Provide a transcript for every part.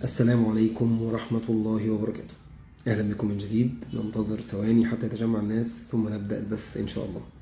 السلام عليكم ورحمة الله وبركاته أهلا بكم من جديد ننتظر ثواني حتى يتجمع الناس ثم نبدأ البث إن شاء الله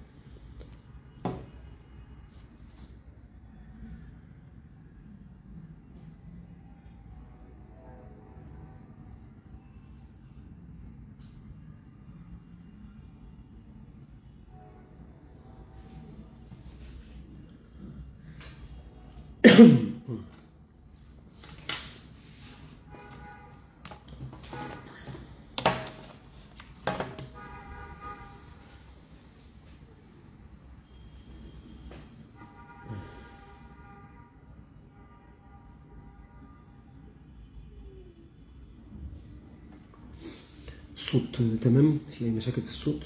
الصوت تمام في أي مشاكل في الصوت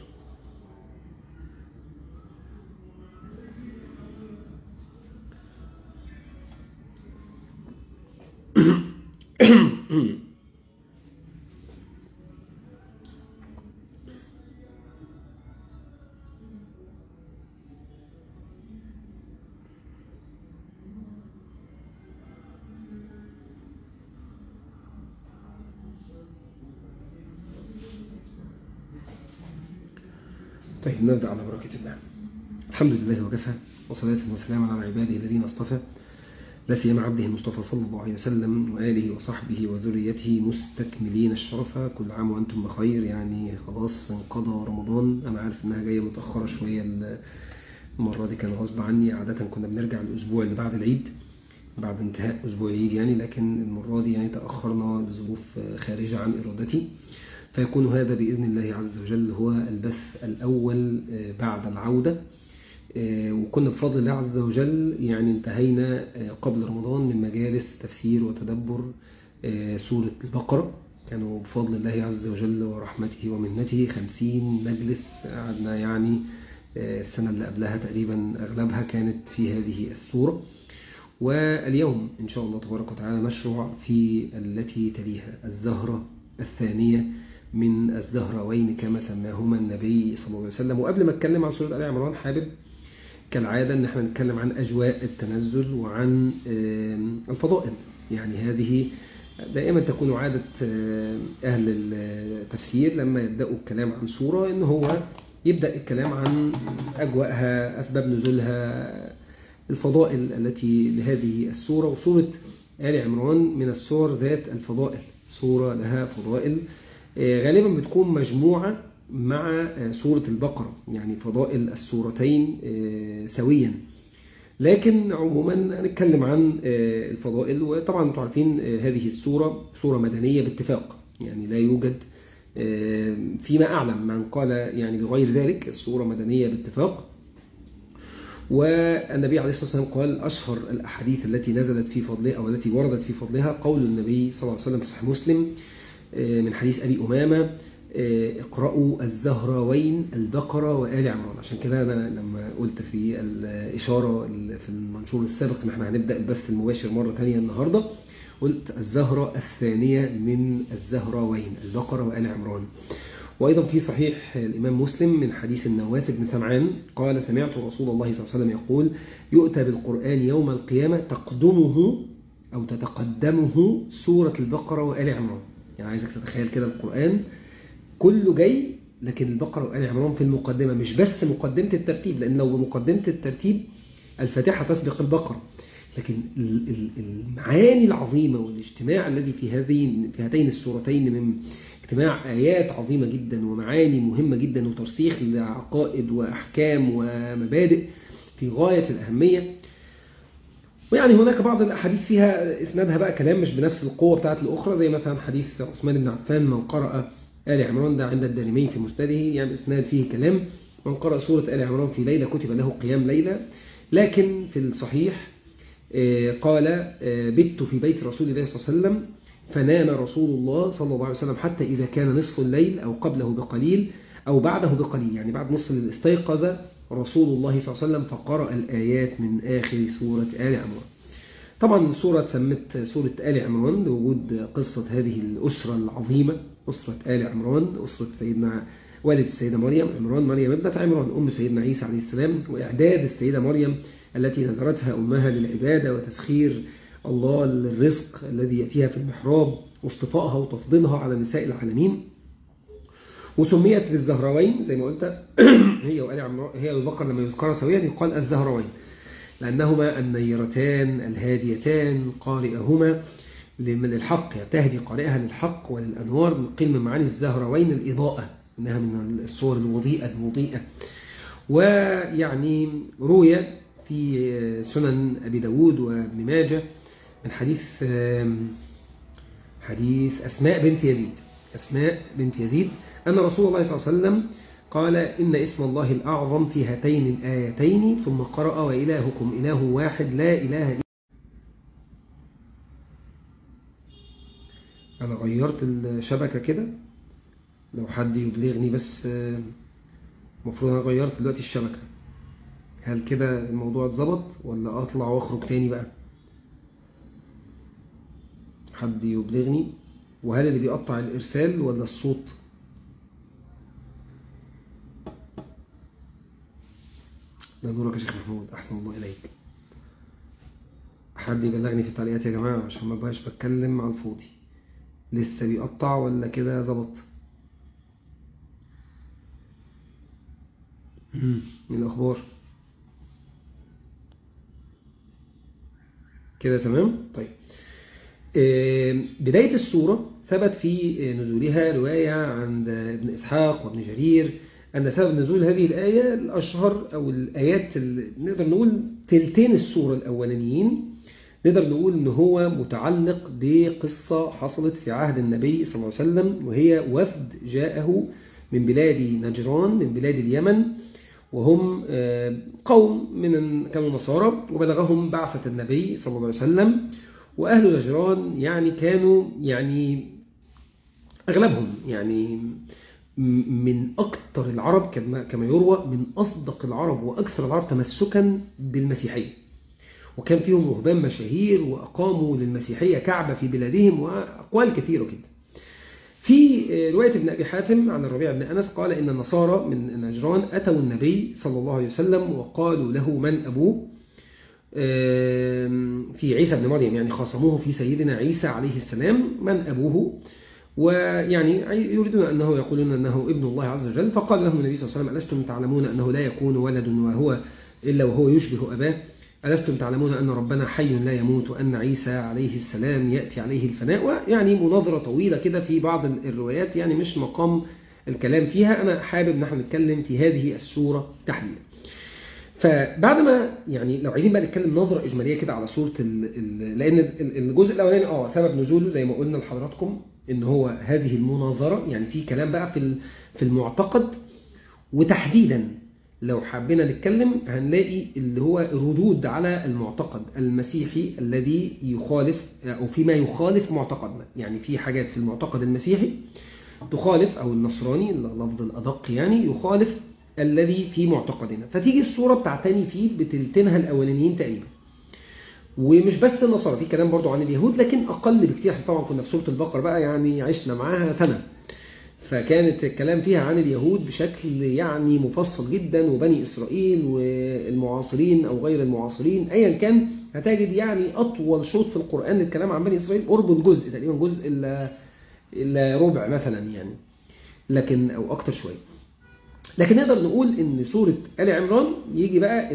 طيب نبدأ على بركة الله الحمد لله وكفى وصلاة وسلام على عباده الذين اصطفى لا سيما عبده المصطفى صلى الله عليه وسلم وآله وصحبه وذريته مستكملين الشرف كل عام وأنتم بخير يعني خلاص انقضى رمضان أنا عارف إنها جاية متأخرة شوية المرة دي كان غصب عني عادة كنا بنرجع الأسبوع اللي بعد العيد بعد انتهاء أسبوع العيد يعني لكن المرة دي يعني تأخرنا لظروف خارجة عن إرادتي فيكون هذا بإذن الله عز وجل هو البث الأول بعد العودة وكنا بفضل الله عز وجل يعني انتهينا قبل رمضان من مجالس تفسير وتدبر سورة البقرة كانوا بفضل الله عز وجل ورحمته ومنته خمسين مجلس قعدنا يعني السنة اللي قبلها تقريبا أغلبها كانت في هذه السورة واليوم إن شاء الله تبارك وتعالى نشرع في التي تليها الزهرة الثانية من الزهروين كما سماهما النبي صلى الله عليه وسلم وقبل ما اتكلم عن سورة آل عمران حابب كالعادة ان احنا نتكلم عن أجواء التنزل وعن الفضائل يعني هذه دائما تكون عادة أهل التفسير لما يبدأوا الكلام عن سورة ان هو يبدأ الكلام عن أجواءها أسباب نزولها الفضائل التي لهذه السورة وسورة آل عمران من السور ذات الفضائل سورة لها فضائل غالبا بتكون مجموعة مع سورة البقرة يعني فضائل السورتين سويا لكن عموما هنتكلم عن الفضائل وطبعا انتم عارفين هذه السورة سورة مدنية باتفاق يعني لا يوجد فيما أعلم من قال يعني بغير ذلك السورة مدنية باتفاق والنبي عليه الصلاة والسلام قال أشهر الأحاديث التي نزلت في فضلها أو التي وردت في فضلها قول النبي صلى الله عليه وسلم في صحيح مسلم من حديث أبي أمامة اقرأوا الزهراوين البقرة وآل عمران عشان كده أنا لما قلت في الإشارة في المنشور السابق إن احنا هنبدأ البث المباشر مرة ثانية النهاردة قلت الزهرة الثانية من الزهراوين البقرة وآل عمران وأيضا في صحيح الإمام مسلم من حديث النواس بن سمعان قال سمعت رسول الله صلى الله عليه وسلم يقول يؤتى بالقرآن يوم القيامة تقدمه أو تتقدمه سورة البقرة وآل عمران يعني عايزك تتخيل كده القرآن كله جاي لكن البقرة وآل عمران في المقدمة مش بس مقدمة الترتيب لأن لو بمقدمة الترتيب الفاتحة تسبق البقرة لكن المعاني العظيمة والاجتماع الذي في هذين في هاتين السورتين من اجتماع آيات عظيمة جدا ومعاني مهمة جدا وترسيخ لعقائد وأحكام ومبادئ في غاية الأهمية ويعني هناك بعض الأحاديث فيها إسنادها بقى كلام مش بنفس القوة بتاعت الأخرى زي مثلا حديث عثمان بن عفان من قرأ آل عمران ده عند الدارمين في مسنده يعني إسناد فيه كلام من قرأ سورة آل عمران في ليلة كتب له قيام ليلة لكن في الصحيح قال بت في بيت رسول الله صلى الله عليه وسلم فنام رسول الله صلى الله عليه وسلم حتى إذا كان نصف الليل أو قبله بقليل أو بعده بقليل يعني بعد نصف الليل استيقظ رسول الله صلى الله عليه وسلم فقرأ الآيات من آخر سورة آل عمران طبعا السورة سمت سورة آل عمران لوجود قصة هذه الأسرة العظيمة أسرة آل عمران أسرة سيدنا والد السيدة مريم عمران مريم ابنة عمران أم سيدنا عيسى عليه السلام وإعداد السيدة مريم التي نذرتها أمها للعبادة وتسخير الله الرزق الذي يأتيها في المحراب واصطفائها وتفضيلها على نساء العالمين وسميت بالزهروين زي ما قلت هي وآل عمران هي البقر لما يذكر سويا يقال الزهروين لأنهما النيرتان الهاديتان قارئهما للحق يعني تهدي قارئها للحق وللأنوار قيل من معاني الزهروين الإضاءة إنها من الصور الوضيئة المضيئة ويعني روي في سنن أبي داود وابن ماجه من حديث حديث أسماء بنت يزيد أسماء بنت يزيد أن رسول الله صلى الله عليه وسلم قال إن اسم الله الأعظم في هاتين الآيتين ثم قرأ وإلهكم إله واحد لا إله إلا أنا غيرت الشبكة كده لو حد يبلغني بس المفروض أنا غيرت دلوقتي الشبكة هل كده الموضوع اتظبط ولا أطلع وأخرج تاني بقى حد يبلغني وهل اللي بيقطع الإرسال ولا الصوت ده نورك يا شيخ محمود أحسن الله إليك حد يبلغني في التعليقات يا جماعة عشان ما بقاش بتكلم على الفاضي لسه بيقطع ولا كده ظبط ايه الأخبار كده تمام طيب بداية السورة ثبت في نزولها رواية عند ابن إسحاق وابن جرير أن سبب نزول هذه الآية الأشهر أو الآيات اللي نقدر نقول تلتين السورة الأولانيين نقدر نقول أن هو متعلق بقصة حصلت في عهد النبي صلى الله عليه وسلم وهي وفد جاءه من بلاد نجران من بلاد اليمن وهم قوم من كانوا نصارى وبلغهم بعثة النبي صلى الله عليه وسلم وأهل نجران يعني كانوا يعني أغلبهم يعني من أكثر العرب كما يروى من أصدق العرب وأكثر العرب تمسكا بالمسيحية وكان فيهم رهبان مشاهير وأقاموا للمسيحية كعبة في بلادهم وأقوال كثيرة جدا في رواية ابن أبي حاتم عن الربيع بن أنس قال إن النصارى من نجران أتوا النبي صلى الله عليه وسلم وقالوا له من أبوه في عيسى بن مريم يعني خاصموه في سيدنا عيسى عليه السلام من أبوه ويعني يريدون أنه يقولون أنه ابن الله عز وجل فقال لهم النبي صلى الله عليه وسلم ألستم تعلمون أنه لا يكون ولد وهو إلا وهو يشبه أباه ألستم تعلمون أن ربنا حي لا يموت وأن عيسى عليه السلام يأتي عليه الفناء ويعني مناظرة طويلة كده في بعض الروايات يعني مش مقام الكلام فيها أنا حابب نحن نتكلم في هذه السورة تحديدا فبعد ما يعني لو عايزين بقى نتكلم نظرة إجمالية كده على سورة ال ال لأن الجزء الأولاني اه سبب نزوله زي ما قلنا لحضراتكم إن هو هذه المناظرة يعني في كلام بقى في في المعتقد وتحديدا لو حبينا نتكلم هنلاقي اللي هو ردود على المعتقد المسيحي الذي يخالف أو فيما يخالف معتقدنا يعني في حاجات في المعتقد المسيحي تخالف أو النصراني اللفظ الأدق يعني يخالف الذي في معتقدنا فتيجي الصورة بتعتني فيه بتلتينها الأولانيين تقريبا ومش بس النصارى في كلام برضو عن اليهود لكن أقل بكتير طبعا كنا في سورة البقرة بقى يعني عشنا معاها سنة فكانت الكلام فيها عن اليهود بشكل يعني مفصل جدا وبني إسرائيل والمعاصرين أو غير المعاصرين أيا كان هتجد يعني أطول شوط في القرآن للكلام عن بني إسرائيل قرب الجزء تقريبا جزء إلا, إلا ربع مثلا يعني لكن أو أكتر شوية لكن نقدر نقول ان سورة آل عمران يجي بقى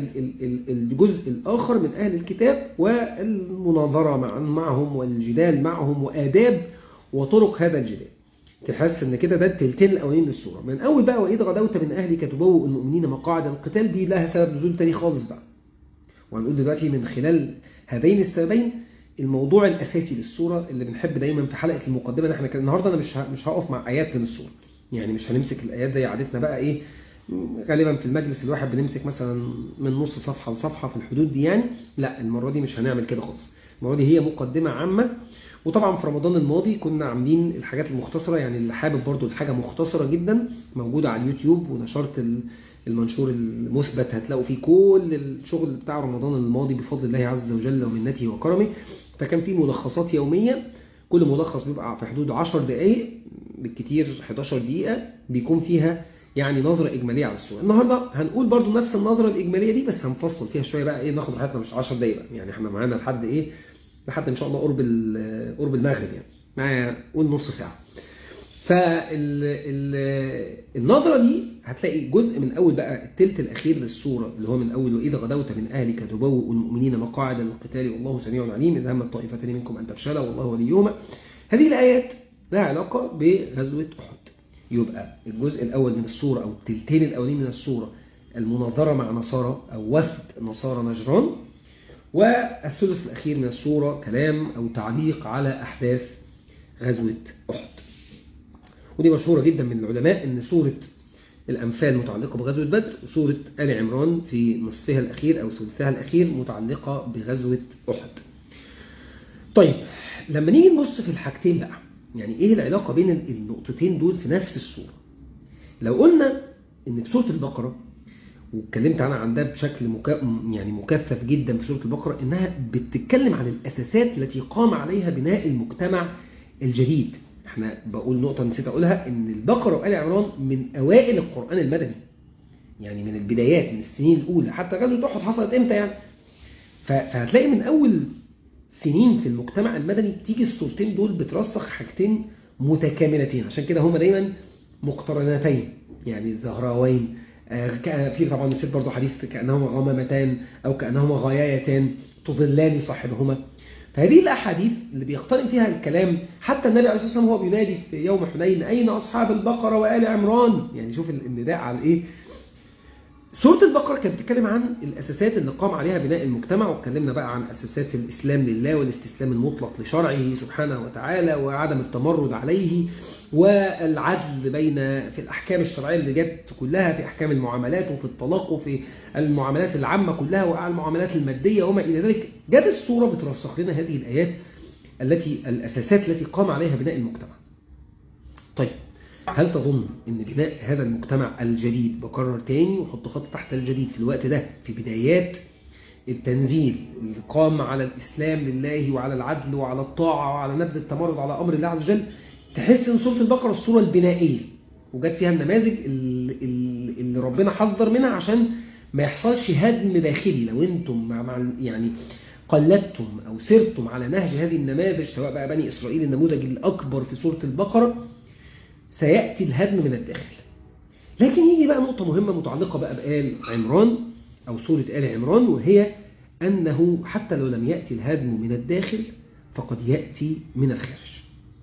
الجزء الآخر من أهل الكتاب والمناظرة معهم والجدال معهم وآداب وطرق هذا الجدال تحس ان كده ده التلتين الاولين للسوره من اول بقى واذ غدوت من اهلك تبوء المؤمنين مقاعد القتال دي لها سبب نزول تاني خالص بقى وهنقول دلوقتي من خلال هذين السببين الموضوع الاساسي للسوره اللي بنحب دايما في حلقه المقدمه احنا النهارده انا مش مش هقف مع ايات من السوره يعني مش هنمسك الايات زي عادتنا بقى ايه غالبا في المجلس الواحد بنمسك مثلا من نص صفحه لصفحه في الحدود دي يعني لا المره دي مش هنعمل كده خالص المره دي هي مقدمه عامه وطبعا في رمضان الماضي كنا عاملين الحاجات المختصرة يعني اللي حابب برضو الحاجة مختصرة جدا موجودة على اليوتيوب ونشرت المنشور المثبت هتلاقوا فيه كل الشغل بتاع رمضان الماضي بفضل الله عز وجل ومنته وكرمه فكان فيه ملخصات يومية كل ملخص بيبقى في حدود 10 دقائق بالكتير 11 دقيقة بيكون فيها يعني نظرة إجمالية على الصورة النهاردة هنقول برضو نفس النظرة الإجمالية دي بس هنفصل فيها شوية بقى إيه ناخد راحتنا مش 10 دقايق يعني احنا معانا لحد إيه لحد ان شاء الله قرب ال- قرب المغرب يعني معايا قول نص ساعه فالنظرة دي هتلاقي جزء من أول بقى التلت الأخير للسورة اللي هو من أول وإذا غدوت من أهلك تبوء المؤمنين مقاعد للقتال والله سميع عليم إذا همت طائفتين منكم أن تفشلا والله وليهما هذه الآيات لها علاقة بغزوة أحد يبقى الجزء الأول من السورة أو التلتين الأولين من السورة المناظرة مع نصارى أو وفد نصارى نجران والثلث الأخير من السورة كلام أو تعليق على أحداث غزوة أحد ودي مشهورة جدا من العلماء ان سورة الأنفال متعلقة بغزوة بدر وسورة آل عمران في نصفها الأخير أو ثلثها الأخير متعلقة بغزوة أحد طيب لما نيجي نبص في الحاجتين بقى يعني إيه العلاقة بين النقطتين دول في نفس السورة لو قلنا إن في سورة البقرة واتكلمت عنها عن ده بشكل مكا... يعني مكثف جدا في سورة البقرة إنها بتتكلم عن الأساسات التي قام عليها بناء المجتمع الجديد احنا بقول نقطة نسيت أقولها إن البقرة وآل عمران من أوائل القرآن المدني يعني من البدايات من السنين الأولى حتى غزوة أحد حصلت إمتى يعني ف- فهتلاقي من أول سنين في المجتمع المدني تيجي الصورتين دول بترسخ حاجتين متكاملتين عشان كده هما دايما مقترنتين يعني زهراوين آه، ك- في طبعا نسيت برضه حديث كأنهما غمامتان أو كأنهما غايتان تظلان صاحبهما فهذه الأحاديث اللي بيقترن فيها الكلام حتى النبي عليه الصلاة والسلام هو بينادي في يوم حنين أين أصحاب البقرة وآل عمران يعني شوف النداء على إيه سورة البقرة كانت بتتكلم عن الأساسات اللي قام عليها بناء المجتمع واتكلمنا بقى عن أساسات الإسلام لله والاستسلام المطلق لشرعه سبحانه وتعالى وعدم التمرد عليه والعدل بين في الأحكام الشرعية اللي جت كلها في أحكام المعاملات وفي الطلاق وفي المعاملات العامة كلها والمعاملات المادية وما إلى ذلك جت السورة بترسخ لنا هذه الآيات التي الأساسات التي قام عليها بناء المجتمع طيب هل تظن ان بناء هذا المجتمع الجديد بكرر تاني وحط خط تحت الجديد في الوقت ده في بدايات التنزيل اللي قام على الإسلام لله وعلى العدل وعلى الطاعة وعلى نبذ التمرد على أمر الله عز وجل تحس ان سورة البقرة الصورة البنائية وجت فيها النماذج اللي, اللي ربنا حذر منها عشان ما يحصلش هدم داخلي لو انتم مع مع يعني قلدتم أو سرتم على نهج هذه النماذج سواء بقى بني إسرائيل النموذج الأكبر في سورة البقرة سيأتي الهدم من الداخل لكن يجي بقى نقطة مهمة متعلقة بقى بآل عمران أو سورة آل عمران وهي أنه حتى لو لم يأتي الهدم من الداخل فقد يأتي من الخارج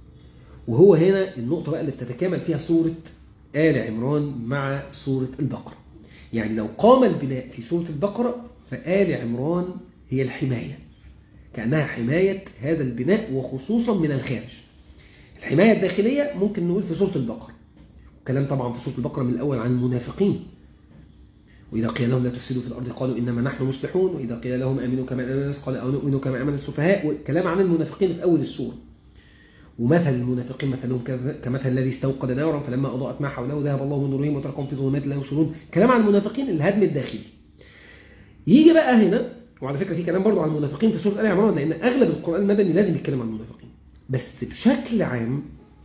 وهو هنا النقطة بقى اللي بتتكامل فيها سورة آل عمران مع سورة البقرة يعني لو قام البناء في سورة البقرة فآل عمران هي الحماية كأنها حماية هذا البناء وخصوصا من الخارج الحماية الداخلية ممكن نقول في سورة البقرة كلام طبعا في سورة البقرة من الأول عن المنافقين وإذا قيل لهم لا تفسدوا في الأرض قالوا إنما نحن مصلحون وإذا قيل لهم آمنوا كما آمن الناس قال أو نؤمن كما آمن السفهاء وكلام عن المنافقين في أول السورة ومثل المنافقين مثلهم كمثل الذي استوقد نارا فلما أضاءت ما حوله ذهب الله من نورهم وتركهم في ظلمات لا يبصرون كلام عن المنافقين الهدم الداخلي يجي بقى هنا وعلى فكرة في كلام برضو عن المنافقين في سورة آل عمران لأن أغلب القرآن المدني لازم يتكلم عن المنافقين بس بشكل عام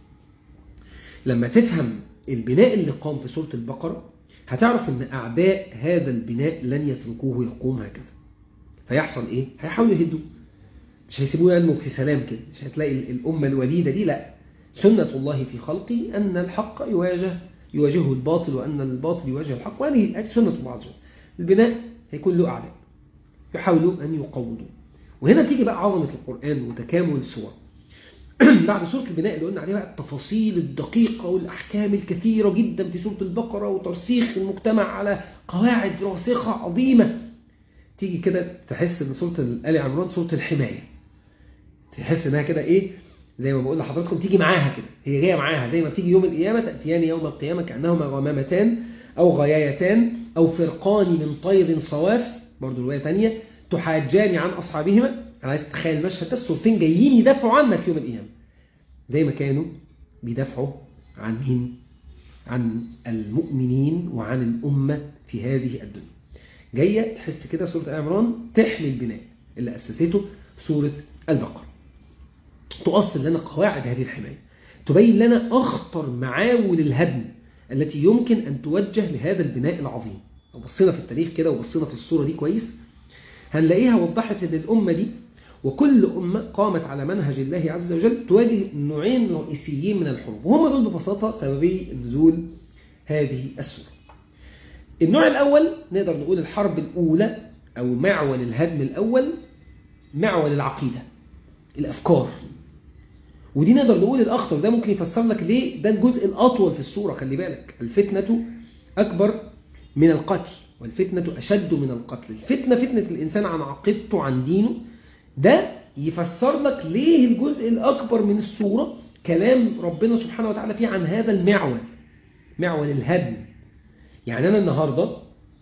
لما تفهم البناء اللي قام في سورة البقرة هتعرف ان أعداء هذا البناء لن يتركوه يقوم هكذا فيحصل إيه؟ هيحاولوا يهدوا مش هيسيبوه ينمو في سلام كده مش هتلاقي الأمة الوليدة دي لا سنة الله في خلقه أن الحق يواجه يواجهه الباطل وأن الباطل يواجه الحق وهذه سنة الله عز وجل البناء هيكون له أعداء يحاولوا أن يقوضوا وهنا تيجي بقى عظمة القرآن وتكامل الصور بعد سورة البناء اللي قلنا عليها بقى التفاصيل الدقيقة والأحكام الكثيرة جدا في سورة البقرة وترسيخ المجتمع على قواعد راسخة عظيمة تيجي كده تحس ان سورة آل عمران سورة الحماية تحس انها كده ايه زي ما بقول لحضراتكم تيجي معاها كده هي جايه معاها زي ما بتيجي يوم القيامة تأتيان يوم القيامة كأنهما غمامتان أو غيايتان أو فرقان من طير صواف برضو رواية تانية تحاجان عن أصحابهما أنا عايز تتخيل المشهد ده الصورتين جايين يدافعوا عنك يوم القيامة زي ما كانوا بيدافعوا عن مين؟ عن المؤمنين وعن الأمة في هذه الدنيا جاية تحس كده سورة آل عمران تحمي البناء اللي أسسته سورة البقرة تؤصل لنا قواعد هذه الحماية تبين لنا أخطر معاول الهدم التي يمكن أن توجه لهذا البناء العظيم لو بصينا في التاريخ كده وبصينا في الصورة دي كويس هنلاقيها وضحت ان الأمة دي وكل أمة قامت على منهج الله عز وجل تواجه نوعين رئيسيين من الحروب وهم دول ببساطة سببي نزول هذه السورة النوع الأول نقدر نقول الحرب الأولى أو معول الهدم الأول معول العقيدة الأفكار ودي نقدر نقول الأخطر ده ممكن يفسر لك ليه ده الجزء الأطول في السورة خلي بالك الفتنة أكبر من القتل والفتنة أشد من القتل الفتنة فتنة الإنسان عن عقيدته عن دينه ده يفسر لك ليه الجزء الأكبر من السورة كلام ربنا سبحانه وتعالى فيه عن هذا المعول معول الهدم يعني أنا النهاردة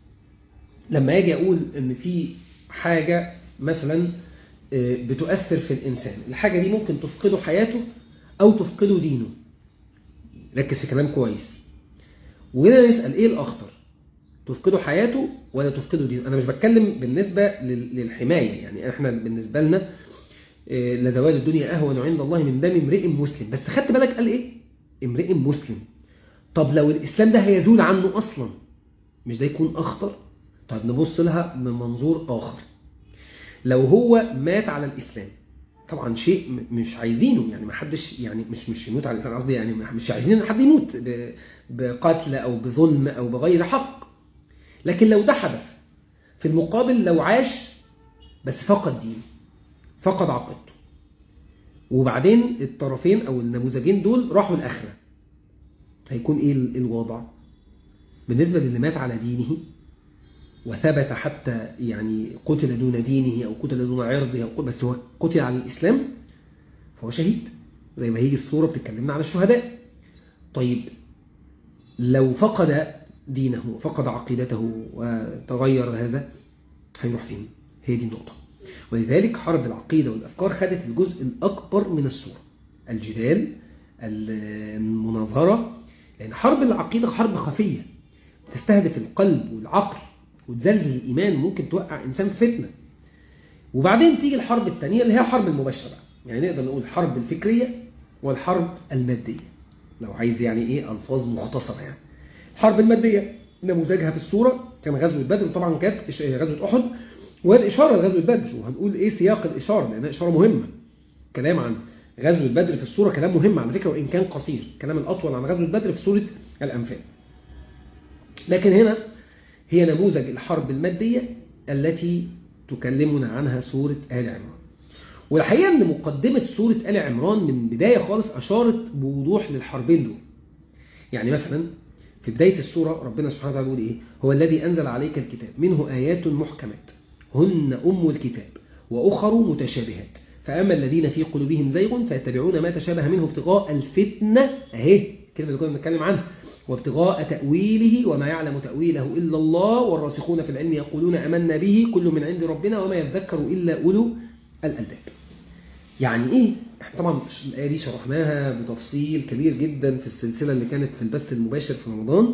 لما أجي أقول أن في حاجة مثلا بتؤثر في الإنسان الحاجة دي ممكن تفقده حياته أو تفقده دينه ركز في كلام كويس وهنا نسأل إيه الأخطر تفقده حياته ولا تفقده دينه أنا مش بتكلم بالنسبة للحماية يعني إحنا بالنسبة لنا لزوال الدنيا أهون عند الله من دم امرئ مسلم بس خدت بالك قال إيه امرئ مسلم طب لو الإسلام ده هيزول عنه أصلا مش ده يكون أخطر طب نبص لها من منظور آخر لو هو مات على الإسلام طبعا شيء مش عايزينه يعني ما حدش يعني مش مش يموت على الإسلام قصدي يعني مش عايزين ان حد يموت بقتل أو بظلم أو بغير حق لكن لو ده حدث في المقابل لو عاش بس فقد دينه فقد عقيدته وبعدين الطرفين أو النموذجين دول راحوا الآخرة هيكون إيه الوضع بالنسبة للي مات على دينه وثبت حتى يعني قتل دون دينه أو قتل دون عرضه أو بس هو قتل على الإسلام فهو شهيد زي ما هيجي الصورة بتتكلمنا على الشهداء طيب لو فقد دينه وفقد عقيدته وتغير هذا هيروح فين هي دي النقطة ولذلك حرب العقيدة والأفكار خدت الجزء الأكبر من الصورة الجدال المناظرة لأن حرب العقيدة حرب خفية تستهدف القلب والعقل وتزلزل الإيمان وممكن توقع إنسان في فتنة وبعدين تيجي الحرب الثانية اللي هي حرب المباشرة يعني نقدر نقول الحرب الفكرية والحرب المادية لو عايز يعني إيه ألفاظ مختصرة يعني الحرب المادية نموذجها في الصورة كان غزوة بدر طبعا كانت غزوة أحد والإشارة لغزوة بدر وهنقول إيه سياق الإشارة لأنها إشارة مهمة كلام عن غزوة بدر في الصورة كلام مهم على فكرة وإن كان قصير كلام الأطول عن غزوة بدر في سورة الأنفال لكن هنا هي نموذج الحرب المادية التي تكلمنا عنها سورة آل عمران والحقيقة أن مقدمة سورة آل عمران من بداية خالص أشارت بوضوح للحربين دول يعني مثلا في بداية السورة ربنا سبحانه وتعالى يقول إيه هو الذي أنزل عليك الكتاب منه آيات محكمات هن أم الكتاب وأخر متشابهات فأما الذين في قلوبهم زيغ فيتبعون ما تشابه منه ابتغاء الفتنة أهي الكلمة اللي كنا بنتكلم عنها وابتغاء تأويله وما يعلم تأويله إلا الله والراسخون في العلم يقولون أمنا به كل من عند ربنا وما يذكر إلا أولو الألباب يعني إيه؟ احنا طبعا الآية دي شرحناها بتفصيل كبير جدا في السلسلة اللي كانت في البث المباشر في رمضان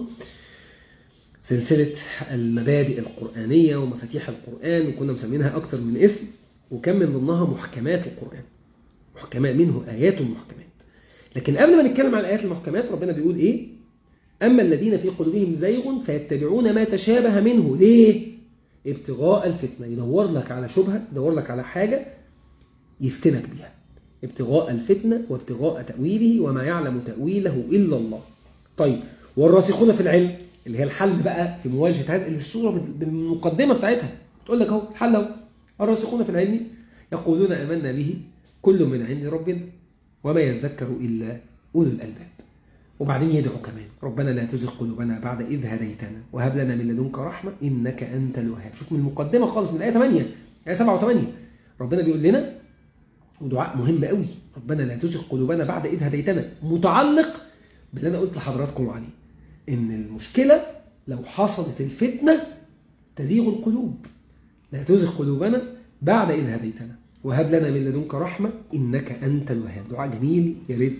سلسلة المبادئ القرآنية ومفاتيح القرآن وكنا مسمينها أكتر من اسم وكان من ضمنها محكمات القرآن محكمات منه آيات محكمات لكن قبل ما نتكلم عن الآيات المحكمات ربنا بيقول إيه أما الذين في قلوبهم زيغ فيتبعون ما تشابه منه ليه ابتغاء الفتنة يدور لك على شبهة يدور لك على حاجة يفتنك بيها ابتغاء الفتنة وابتغاء تأويله وما يعلم تأويله إلا الله طيب والراسخون في العلم اللي هي الحل بقى في مواجهة هذه الصورة بالمقدمة بتاعتها تقول لك اهو الحل اهو الراسخون في العلم يقولون آمنا به كل من عند ربنا وما يذكر إلا أولو الألباب وبعدين يدعو كمان ربنا لا تزغ قلوبنا بعد إذ هديتنا وهب لنا من لدنك رحمة إنك أنت الوهاب شوف من المقدمة خالص من آية 8 آية 7 و8 ربنا بيقول لنا ودعاء مهم قوي ربنا لا تزغ قلوبنا بعد إذ هديتنا متعلق باللي أنا قلت لحضراتكم عليه إن المشكلة لو حصلت الفتنة تزيغ القلوب لا تزغ قلوبنا بعد إذ هديتنا وهب لنا من لدنك رحمة إنك أنت الوهاب دعاء جميل يا ريت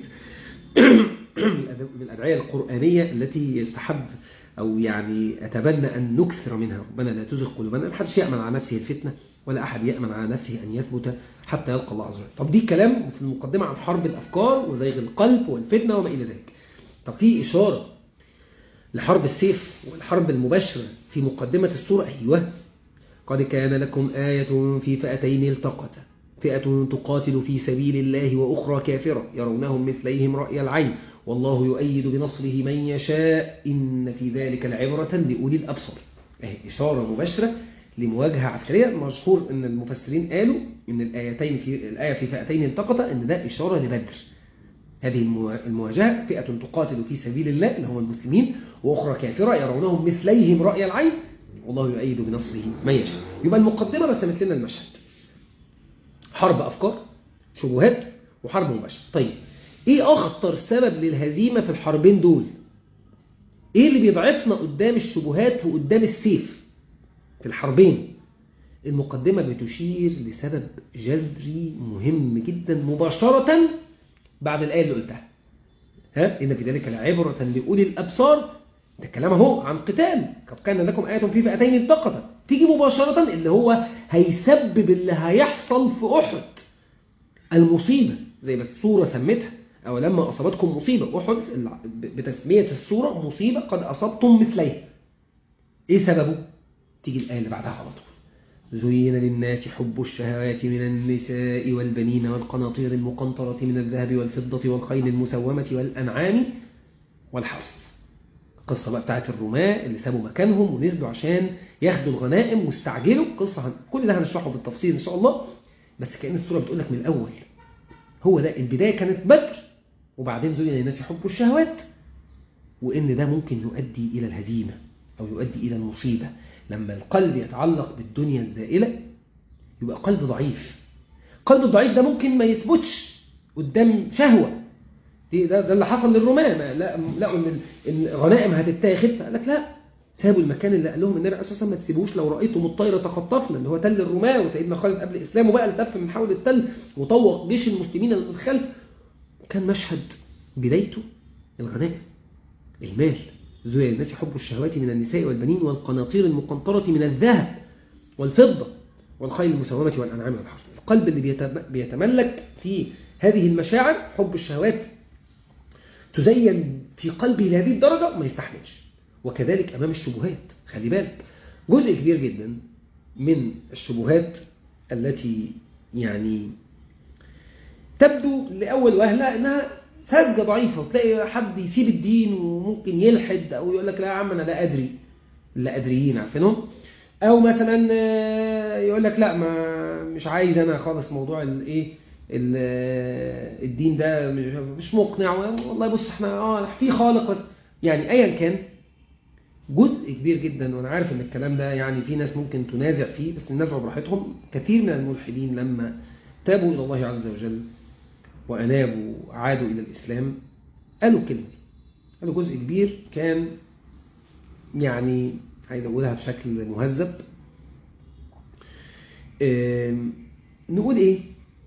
من الأدعية القرآنية التي يستحب أو يعني أتبنى أن نكثر منها ربنا لا تزغ قلوبنا ما حدش يأمن على نفسه الفتنة ولا أحد يأمن على نفسه أن يثبت حتى يلقى الله عز وجل طب دي كلام في المقدمة عن حرب الأفكار وزيغ القلب والفتنة وما إلى ذلك طب في إشارة لحرب السيف والحرب المباشرة في مقدمة السورة أيوة قد كان لكم آية في فئتين التقتا فئة تقاتل في سبيل الله وأخرى كافرة يرونهم مثليهم رأي العين والله يؤيد بنصره من يشاء إن في ذلك لعبرة لأولي الأبصر أهي إشارة مباشرة لمواجهة عسكرية مشهور أن المفسرين قالوا أن الآيتين في الآية في فئتين التقطة أن ده إشارة لبدر هذه المواجهة فئة تقاتل في سبيل الله اللي هم المسلمين وأخرى كافرة يرونهم مثليهم رأي العين والله يؤيد بنصره من يشاء يبقى المقدمة رسمت لنا المشهد حرب أفكار شبهات وحرب مباشرة طيب إيه أخطر سبب للهزيمة في الحربين دول إيه اللي بيضعفنا قدام الشبهات وقدام السيف في الحربين المقدمة بتشير لسبب جذري مهم جدا مباشرة بعد الآية اللي قلتها ها إن في ذلك لعبرة لأولي الأبصار ده الكلام اهو عن قتال قد كان لكم آية في فئتين التقطا تيجي مباشرة اللي هو هيسبب اللي هيحصل في أحد المصيبة زي ما السورة سمتها أو لما أصابتكم مصيبة أحد بتسمية السورة مصيبة قد أصبتم مثليها إيه سببه؟ تيجي الآية اللي بعدها على طول زين للناس حب الشهوات من النساء والبنين والقناطير المقنطرة من الذهب والفضة والخيل المسومة والأنعام والحرث القصة بقى بتاعت الرماة اللي سابوا مكانهم ونزلوا عشان ياخدوا الغنائم واستعجلوا قصة كل ده هنشرحه بالتفصيل إن شاء الله بس كأن السورة بتقول لك من الأول هو ده البداية كانت بدر وبعدين زين للناس حب الشهوات وإن ده ممكن يؤدي إلى الهزيمة أو يؤدي إلى المصيبة لما القلب يتعلق بالدنيا الزائلة يبقى قلب ضعيف قلب الضعيف ده ممكن ما يثبتش قدام شهوة دي ده, ده اللي حصل للرومان لقوا ان الغنائم هتتاخد فقال لك لا سابوا المكان اللي قال لهم النبي عليه الصلاه والسلام ما تسيبوش لو رايتم الطير تخطفنا اللي هو تل الرماه وسيدنا خالد قبل اسلامه بقى التف من حول التل وطوق جيش المسلمين اللي الخلف كان مشهد بدايته الغنائم المال زوي الناس حب الشهوات من النساء والبنين والقناطير المقنطرة من الذهب والفضة والخيل المسومة والأنعام والحرث القلب اللي بيتملك في هذه المشاعر حب الشهوات تزين في قلبه لهذه الدرجة ما يستحملش وكذلك أمام الشبهات خلي بالك جزء كبير جدا من الشبهات التي يعني تبدو لأول وهلة أنها ساذجة ضعيفة وتلاقي حد يسيب الدين وممكن يلحد أو يقول لك لا يا عم أنا لا أدري لا أدريين عارفينهم أو مثلا يقول لك لا ما مش عايز أنا خالص موضوع الإيه الدين ده مش مقنع والله بص احنا اه في خالق يعني ايا كان جزء كبير جدا وانا عارف ان الكلام ده يعني في ناس ممكن تنازع فيه بس الناس براحتهم كثير من الملحدين لما تابوا الى الله عز وجل وانابوا عادوا الى الاسلام قالوا الكلمه دي قالوا جزء كبير كان يعني عايز اقولها بشكل مهذب نقول ايه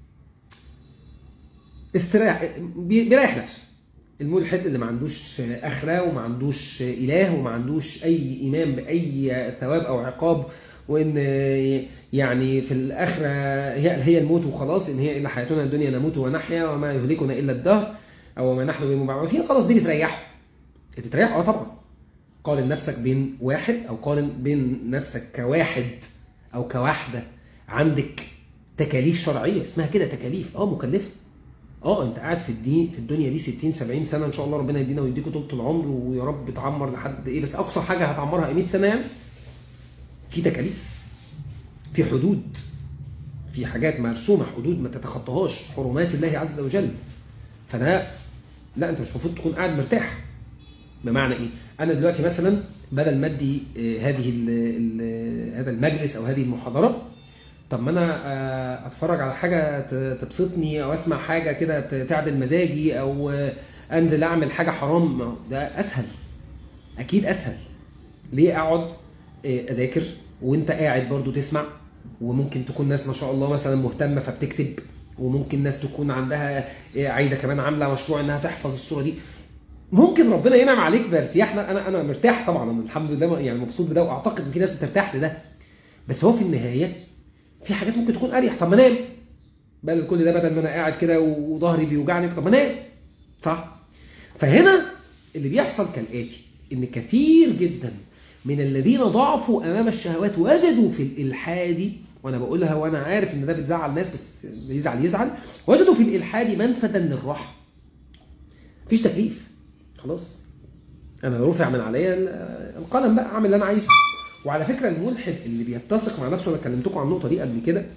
استراح بيريح نفسه الملحد اللي ما عندوش آخرة وما عندوش إله وما عندوش أي إيمان بأي ثواب أو عقاب وإن يعني في الآخرة هي هي الموت وخلاص إن هي إلا حياتنا الدنيا نموت ونحيا وما يهلكنا إلا الدهر أو ما نحن بمبعوثين خلاص دي بتريحه بتريحه أه طبعا قارن نفسك بين واحد أو قارن بين نفسك كواحد أو كواحدة عندك تكاليف شرعية اسمها كده تكاليف اه مكلفة اه انت قاعد في الدين في الدنيا دي 60 70 سنه ان شاء الله ربنا يدينا ويديكوا طول العمر ويا رب تعمر لحد ايه بس اقصى حاجه هتعمرها 100 سنه يعني في تكاليف في حدود في حاجات مرسومه حدود ما تتخطاهاش حرمات الله عز وجل فده لا انت مش المفروض تكون قاعد مرتاح بمعنى ايه انا دلوقتي مثلا بدل ما ادي هذه ال ال هذا المجلس او هذه المحاضره طب ما انا اتفرج على حاجة تبسطني او اسمع حاجة كده تعدل مزاجي او انزل اعمل حاجة حرام ده اسهل اكيد اسهل ليه اقعد اذاكر وانت قاعد برضو تسمع وممكن تكون ناس ما شاء الله مثلا مهتمة فبتكتب وممكن ناس تكون عندها عايزة كمان عاملة مشروع انها تحفظ الصورة دي ممكن ربنا ينعم عليك بارتياح انا انا مرتاح طبعا انا الحمد لله يعني مبسوط بده واعتقد ان في ناس بترتاح لده بس هو في النهايه في حاجات ممكن تكون اريح طب ما انام بدل كل ده بدل ما انا قاعد كده وظهري بيوجعني طب ما انام صح فهنا اللي بيحصل كالاتي ان كثير جدا من الذين ضعفوا امام الشهوات وجدوا في الالحاد وانا بقولها وانا عارف ان ده بتزعل ناس بس اللي يزعل يزعل وجدوا في الالحاد منفذا للراحه مفيش تكليف خلاص انا رفع من عليا القلم بقى اعمل اللي انا عايزه وعلى فكره الملحد اللي بيتسق مع نفسه انا كلمتكم عن النقطه دي قبل كده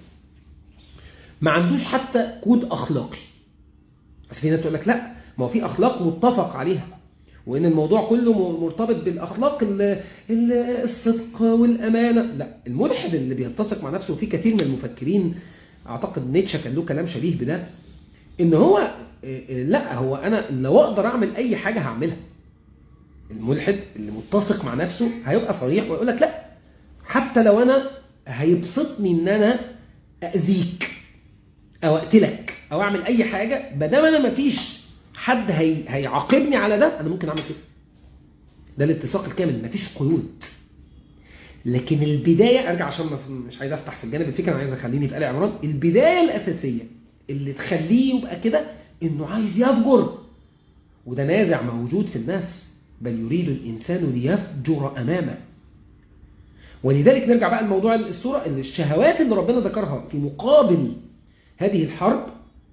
ما عندوش حتى كود اخلاقي بس في ناس تقول لك لا ما هو في اخلاق متفق عليها وان الموضوع كله مرتبط بالاخلاق ال- ال- الصدق والامانه لا الملحد اللي بيتسق مع نفسه وفي كثير من المفكرين اعتقد نيتشه كان له كلام شبيه بده ان هو إيه، لا هو انا لو اقدر اعمل اي حاجه هعملها الملحد اللي متسق مع نفسه هيبقى صريح ويقول لك لا حتى لو انا هيبسطني ان انا اذيك او اقتلك او اعمل اي حاجه ما دام انا مفيش حد هي... هيعاقبني على ده انا ممكن اعمل كده ده الاتساق الكامل مفيش قيود لكن البدايه ارجع عشان ما- مش عايز افتح في الجانب الفكري انا عايز اخليني في ال عمران البدايه الاساسيه اللي تخليه يبقى كده انه عايز يفجر وده نازع موجود في النفس بل يريد الانسان ليفجر امامه ولذلك نرجع بقى لموضوع الصورة ان الشهوات اللي ربنا ذكرها في مقابل هذه الحرب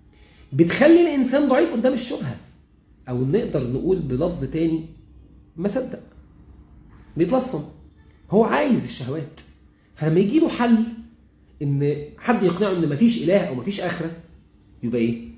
بتخلي الإنسان ضعيف قدام الشبهة أو نقدر نقول بلفظ تاني ما صدق بيتلصم هو عايز الشهوات فلما يجي له حل ان حد يقنعه ان مفيش اله او مفيش اخره يبقى ايه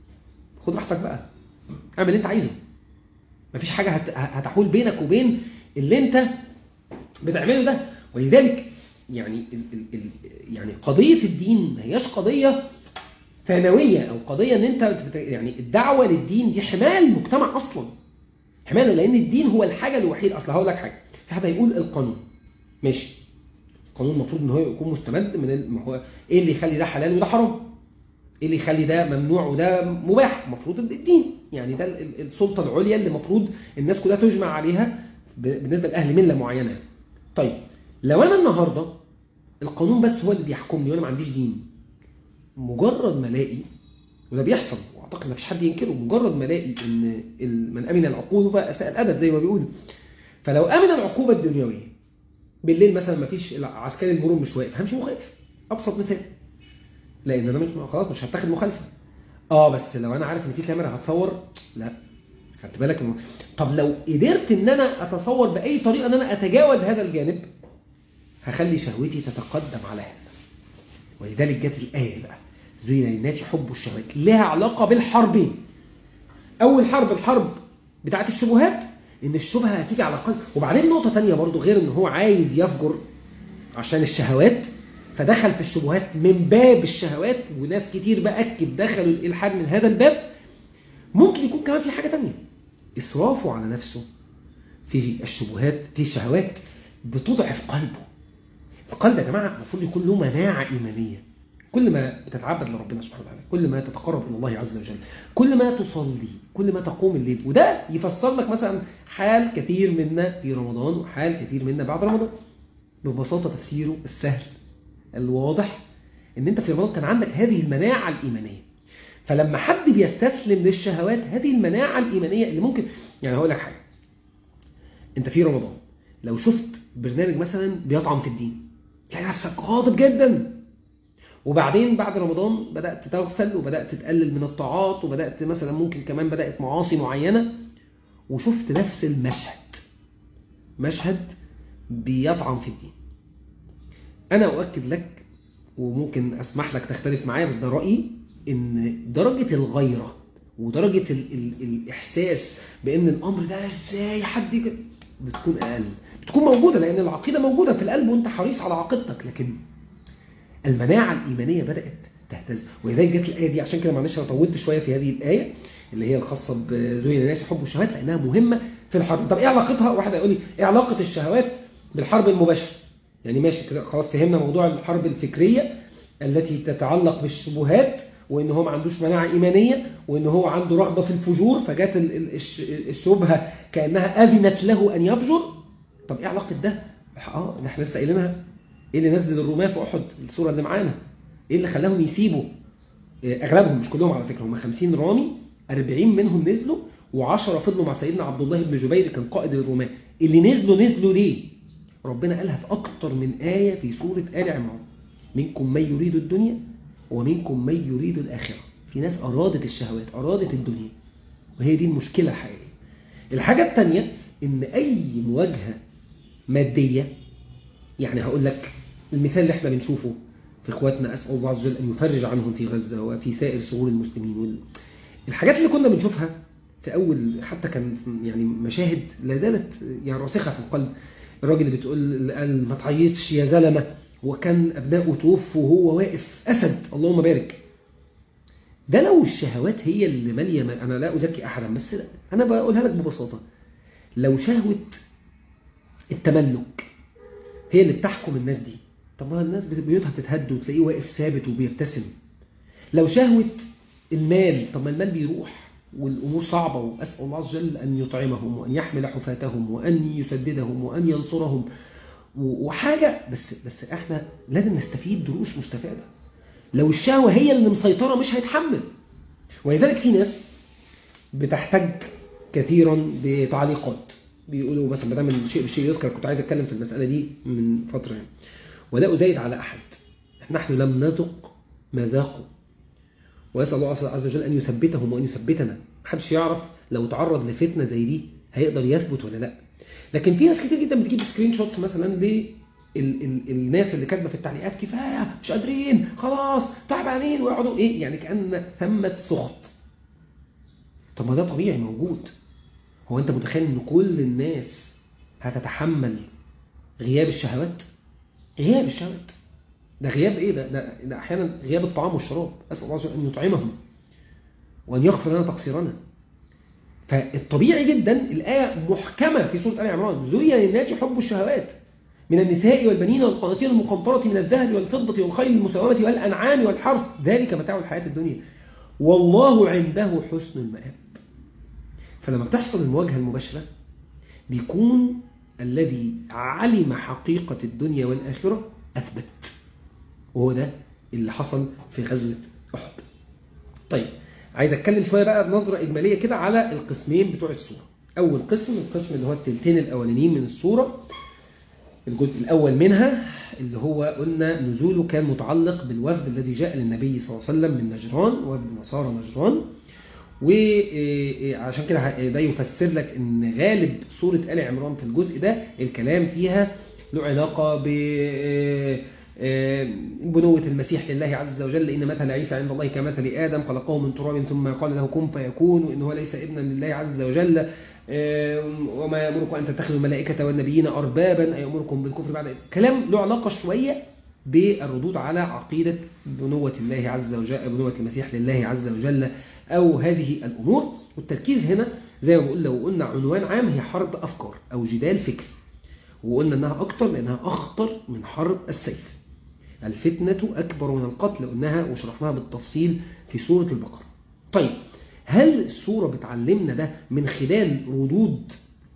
خد راحتك بقى اعمل اللي انت عايزه مفيش حاجه هت- هتحول بينك وبين اللي انت بتعمله ده ولذلك يعني ال ال ال يعني قضيه الدين ما هياش قضيه ثانويه او قضيه ان انت بت- يعني الدعوه للدين دي حمايه المجتمع اصلا حمايه لان الدين هو الحاجه الوحيده اصل هقول لك حاجه في حد هيقول القانون ماشي القانون المفروض ان هو يكون مستمد من ال- ما هو ايه اللي يخلي ده حلال وده حرام ايه اللي يخلي ده ممنوع وده مباح المفروض الدين يعني ده ال- ال- السلطه العليا اللي المفروض الناس كلها تجمع عليها ب- بالنسبه لاهل مله معينه طيب لو انا النهارده القانون بس هو اللي بيحكمني وانا ما عنديش دين مجرد ما الاقي وده بيحصل واعتقد ما فيش حد ينكره مجرد ما الاقي ان ال- من امن العقوبه اساء الادب زي ما بيقولوا فلو امن العقوبه الدنيويه بالليل مثلا ما فيش عسكري المرور مش واقف همشي مخالف ابسط مثال لان انا مش خلاص مش هتاخد مخالفه اه بس لو انا عارف ان في كاميرا هتصور لا خدت بالك من... طب لو قدرت ان انا اتصور باي طريقه ان انا اتجاوز هذا الجانب هخلي شهوتي تتقدم على هذا ولذلك جت الايه بقى زين للناس حب الشهوات لها علاقه بالحربين اول حرب الحرب بتاعت الشبهات ان الشبهه هتيجي على قلب وبعدين نقطه تانية برضو غير ان هو عايز يفجر عشان الشهوات فدخل في الشبهات من باب الشهوات وناس كتير بأكد دخلوا الإلحاد من هذا الباب ممكن يكون كمان في حاجة تانية إسرافه على نفسه في الشبهات في الشهوات بتضعف قلبه القلب يا جماعة المفروض يكون له مناعة إيمانية كل ما بتتعبد لربنا سبحانه وتعالى كل ما تتقرب إلى الله عز وجل كل ما تصلي كل ما تقوم الليل وده يفسر لك مثلا حال كثير منا في رمضان وحال كثير منا بعد رمضان ببساطة تفسيره السهل الواضح ان انت في رمضان كان عندك هذه المناعة الإيمانية فلما حد بيستسلم للشهوات هذه المناعة الإيمانية اللي ممكن يعني هقول لك حاجة انت في رمضان لو شفت برنامج مثلا بيطعن في الدين تلاقي نفسك غاضب جدا وبعدين بعد رمضان بدأت تغفل وبدأت تقلل من الطاعات وبدأت مثلا ممكن كمان بدأت معاصي معينة وشفت نفس المشهد مشهد بيطعن في الدين أنا أؤكد لك وممكن أسمح لك تختلف معايا بس ده رأيي إن درجة الغيرة ودرجة ال ال الإحساس بأن الأمر ده إزاي حد يك- بتكون أقل بتكون موجودة لأن العقيدة موجودة في القلب وأنت حريص على عقيدتك لكن المناعة الإيمانية بدأت تهتز ولذلك جت الآية دي عشان كده معلش أنا طولت شوية في هذه الآية اللي هي الخاصة بزوين الناس حب الشهوات لأنها مهمة في الحرب طب إيه علاقتها؟ واحد هيقول لي إيه علاقة الشهوات بالحرب المباشرة؟ يعني ماشي كده خلاص فهمنا موضوع الحرب الفكرية التي تتعلق بالشبهات وإن هو ما عندوش مناعة إيمانية وإن هو عنده رغبة في الفجور فجات ال- ال- الش- الشبهة كأنها أذنت له أن يفجر طب إيه علاقة ده؟ اه ده احنا لسه قايلينها ايه اللي نزل الرماة في احد الصوره اللي معانا ايه اللي خلاهم يسيبوا إيه، اغلبهم مش كلهم على فكره هم 50 رامي 40 منهم نزلوا و10 فضلوا مع سيدنا عبد الله بن جبير كان قائد الرماة اللي نزلوا نزلوا ليه ربنا قالها في اكتر من ايه في سوره ال عمران منكم من يريد الدنيا ومنكم من يريد الآخرة في ناس أرادت الشهوات أرادت الدنيا وهي دي المشكلة الحقيقية الحاجة الثانية إن أي مواجهة مادية يعني هقول لك المثال اللي احنا بنشوفه في اخواتنا أسأل الله عز وجل أن يفرج عنهم في غزة وفي سائر ثغور المسلمين وال... الحاجات اللي كنا بنشوفها في أول حتى كان يعني مشاهد لا زالت يعني راسخة في القلب الراجل اللي بتقول قال ما تعيطش يا زلمة وكان أبنائه توفوا وهو واقف أسد اللهم بارك ده لو الشهوات هي اللي مالية أنا لا أزكي أحدا بس أنا بقولها لك ببساطة لو شهوة التملك هي اللي بتحكم الناس دي طب ما الناس بيوتها بتتهد وتلاقيه واقف ثابت وبيبتسم لو شهوة المال طب ما المال بيروح والأمور صعبة وأسأل الله عز وجل أن يطعمهم وأن يحمل حفاتهم وأن يسددهم وأن ينصرهم وحاجة بس بس احنا لازم نستفيد دروس مستفادة لو الشهوة هي اللي مسيطرة مش هيتحمل ولذلك في ناس بتحتج كثيرا بتعليقات بيقولوا مثلا ما دام الشيء بالشيء يذكر كنت عايز اتكلم في المسألة دي من فترة يعني ولا أزايد على أحد نحن لم نذق ما ذاقوا ويسأل الله عز وجل أن يثبتهم وأن يثبتنا محدش يعرف لو تعرض لفتنة زي دي هيقدر يثبت ولا لا لكن في ناس كتير جدا بتجيب سكرين شوتس مثلا ل الناس اللي كاتبه في التعليقات كفايه مش قادرين خلاص تعبانين ويقعدوا ايه يعني كان ثمه سخط طب ما ده طبيعي موجود هو انت متخيل ان كل الناس هتتحمل غياب الشهوات غياب الشهوات ده غياب ايه ده ده, ده احيانا غياب الطعام والشراب اسال الله عز وجل ان يطعمهم وان يغفر لنا تقصيرنا فالطبيعي جدا الآية محكمة في سورة آل عمران زين للناس حب الشهوات من النساء والبنين والقناطير المقنطرة من الذهب والفضة والخيل المسومة والأنعام والحرث ذلك متاع الحياة الدنيا والله عنده حسن المآب فلما بتحصل المواجهة المباشرة بيكون الذي علم حقيقة الدنيا والآخرة أثبت وهو ده اللي حصل في غزوة أحد طيب عايز اتكلم شويه بقى بنظره اجماليه كده على القسمين بتوع السوره اول قسم القسم اللي هو التلتين الاولانيين من السوره الجزء الاول منها اللي هو قلنا نزوله كان متعلق بالوفد الذي جاء للنبي صلى الله عليه وسلم من نجران وفد نصارى نجران وعشان كده ده يفسر لك ان غالب سوره ال عمران في الجزء ده الكلام فيها له علاقه ب بنوة المسيح لله عز وجل إن مثل عيسى عند الله كمثل آدم خلقه من تراب ثم قال له كن فيكون وإنه ليس ابنا لله عز وجل وما يأمركم أن تتخذوا الملائكة والنبيين أربابا أيأمركم بالكفر بعد كلام له علاقة شوية بالردود على عقيدة بنوة الله عز وجل بنوة المسيح لله عز وجل أو هذه الأمور والتركيز هنا زي ما بقول لو قلنا عنوان عام هي حرب أفكار أو جدال فكري وقلنا أنها أكتر لأنها أخطر من حرب السيف الفتنة أكبر من القتل قلناها وشرحناها بالتفصيل في سورة البقرة طيب هل السورة بتعلمنا ده من خلال ردود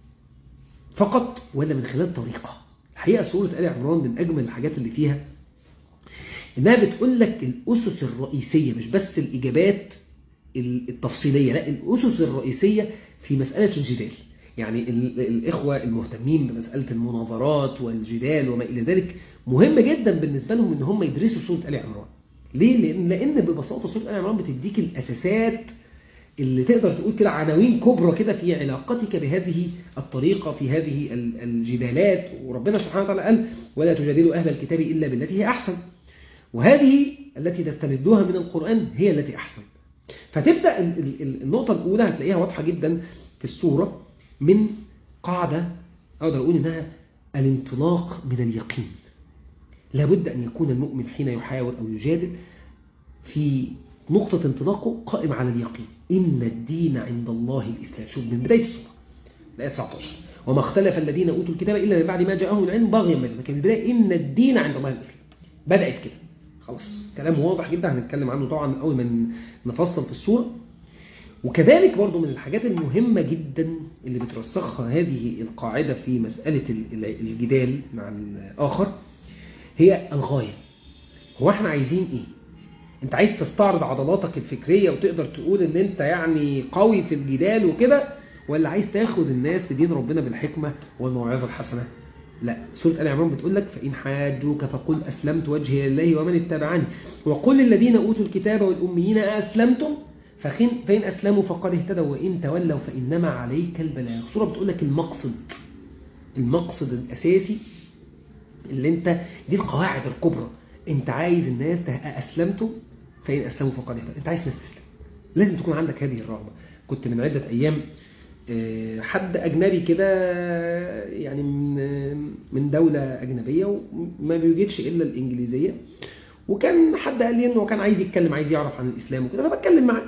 فقط ولا من خلال طريقة الحقيقة سورة آل عمران من أجمل الحاجات اللي فيها إنها بتقول لك الأسس الرئيسية مش بس الإجابات التفصيلية لا الأسس الرئيسية في مسألة الجدال يعني الإخوة المهتمين بمسألة المناظرات والجدال وما إلى ذلك مهم جدا بالنسبة لهم إن هم يدرسوا سورة آل عمران ليه؟ لأن, لأن ببساطة سورة آل عمران بتديك الأساسات اللي تقدر تقول كده عناوين كبرى كده في علاقتك بهذه الطريقة في هذه الجدالات وربنا سبحانه وتعالى قال ولا تجادلوا أهل الكتاب إلا بالتي هي أحسن وهذه التي تستمدوها من القرآن هي التي أحسن فتبدأ النقطة الأولى هتلاقيها واضحة جدا في السورة من قاعدة أقدر أقول إنها الانطلاق من اليقين لابد أن يكون المؤمن حين يحاور أو يجادل في نقطة انطلاقه قائم على اليقين إن الدين عند الله الإسلام شوف من بداية السورة الآية 19 وما اختلف الذين أوتوا الكتاب إلا من بعد ما جاءهم العلم بغيا بينهم لكن البداية إن الدين عند الله الإسلام بدأت كده خلاص كلام واضح جدا هنتكلم عنه طبعا أول ما نفصل في السورة وكذلك برضو من الحاجات المهمة جدا اللي بترسخها هذه القاعدة في مسألة الجدال مع الآخر هي الغاية هو احنا عايزين ايه انت عايز تستعرض عضلاتك الفكرية وتقدر تقول ان انت يعني قوي في الجدال وكده ولا عايز تاخد الناس لدين ربنا بالحكمة والموعظة الحسنة لا سورة آل عمران بتقول لك فإن حاجوك فقل أسلمت وجهي لله ومن اتبعني وقل للذين أوتوا الكتاب والأميين أسلمتم فخن فإن أسلموا فقد اهتدوا وإن تولوا فإنما عليك البلاغ سورة بتقول لك المقصد المقصد الأساسي اللي انت دي القواعد الكبرى انت عايز الناس ته- أسلمتم فإن أسلموا فقد اهتدوا انت عايز الناس تسلم لازم تكون عندك هذه الرغبة كنت من عدة أيام آه، حد أجنبي كده يعني من من دولة أجنبية وما بيوجدش إلا الإنجليزية وكان حد قال لي إنه كان عايز يتكلم عايز يعرف عن الإسلام وكده فبتكلم معاه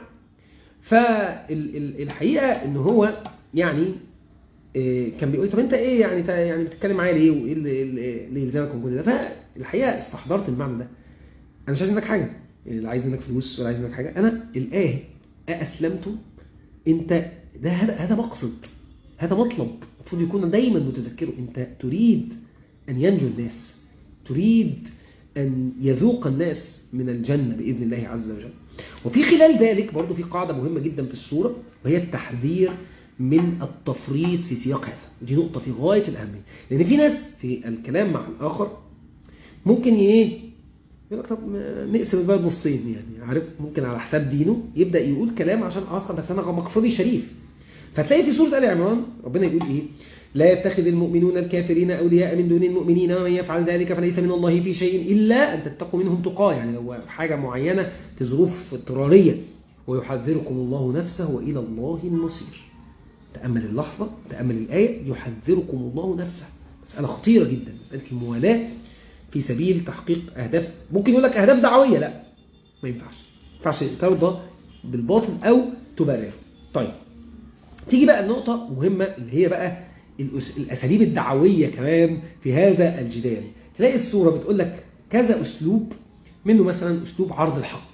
فالحقيقة إن هو يعني آه، كان بيقول لي طب أنت إيه يعني تا- يعني بتتكلم معايا ليه وإيه اللي اللي- اللي يلزمك من كل ده فالحقيقة استحضرت المعنى ده أنا مش عايز منك حاجة يعني لا عايز منك فلوس ولا عايز منك حاجة أنا الآية أأسلمتم انت ده هذا هذا مقصد هذا مطلب المفروض يكون دايما متذكره انت تريد ان ينجو الناس تريد ان يذوق الناس من الجنه باذن الله عز وجل وفي خلال ذلك برضه في قاعده مهمه جدا في السوره وهي التحذير من التفريط في سياق هذا ودي نقطه في غايه الاهميه لان في ناس في الكلام مع الاخر ممكن ايه يقول لك طب ما نقسم البلد نصين يعني عارف ممكن على حساب دينه يبدا يقول كلام عشان اصلا بس انا مقصدي شريف فتلاقي في سوره ال عمران ربنا يقول ايه لا يتخذ المؤمنون الكافرين اولياء من دون المؤمنين ومن يفعل ذلك فليس من الله في شيء الا ان تتقوا منهم تقاه يعني لو حاجه معينه في ظروف اضطراريه ويحذركم الله نفسه والى الله المصير تامل اللحظه تامل الايه يحذركم الله نفسه مساله خطيره جدا مساله الموالاه في سبيل تحقيق أهداف ممكن يقول لك أهداف دعوية لا ما ينفعش ما ينفعش ترضى بالباطل أو تبرره طيب تيجي بقى النقطة مهمة اللي هي بقى الأس- الأساليب الدعوية كمان في هذا الجدال تلاقي الصورة بتقول لك كذا أسلوب منه مثلا أسلوب عرض الحق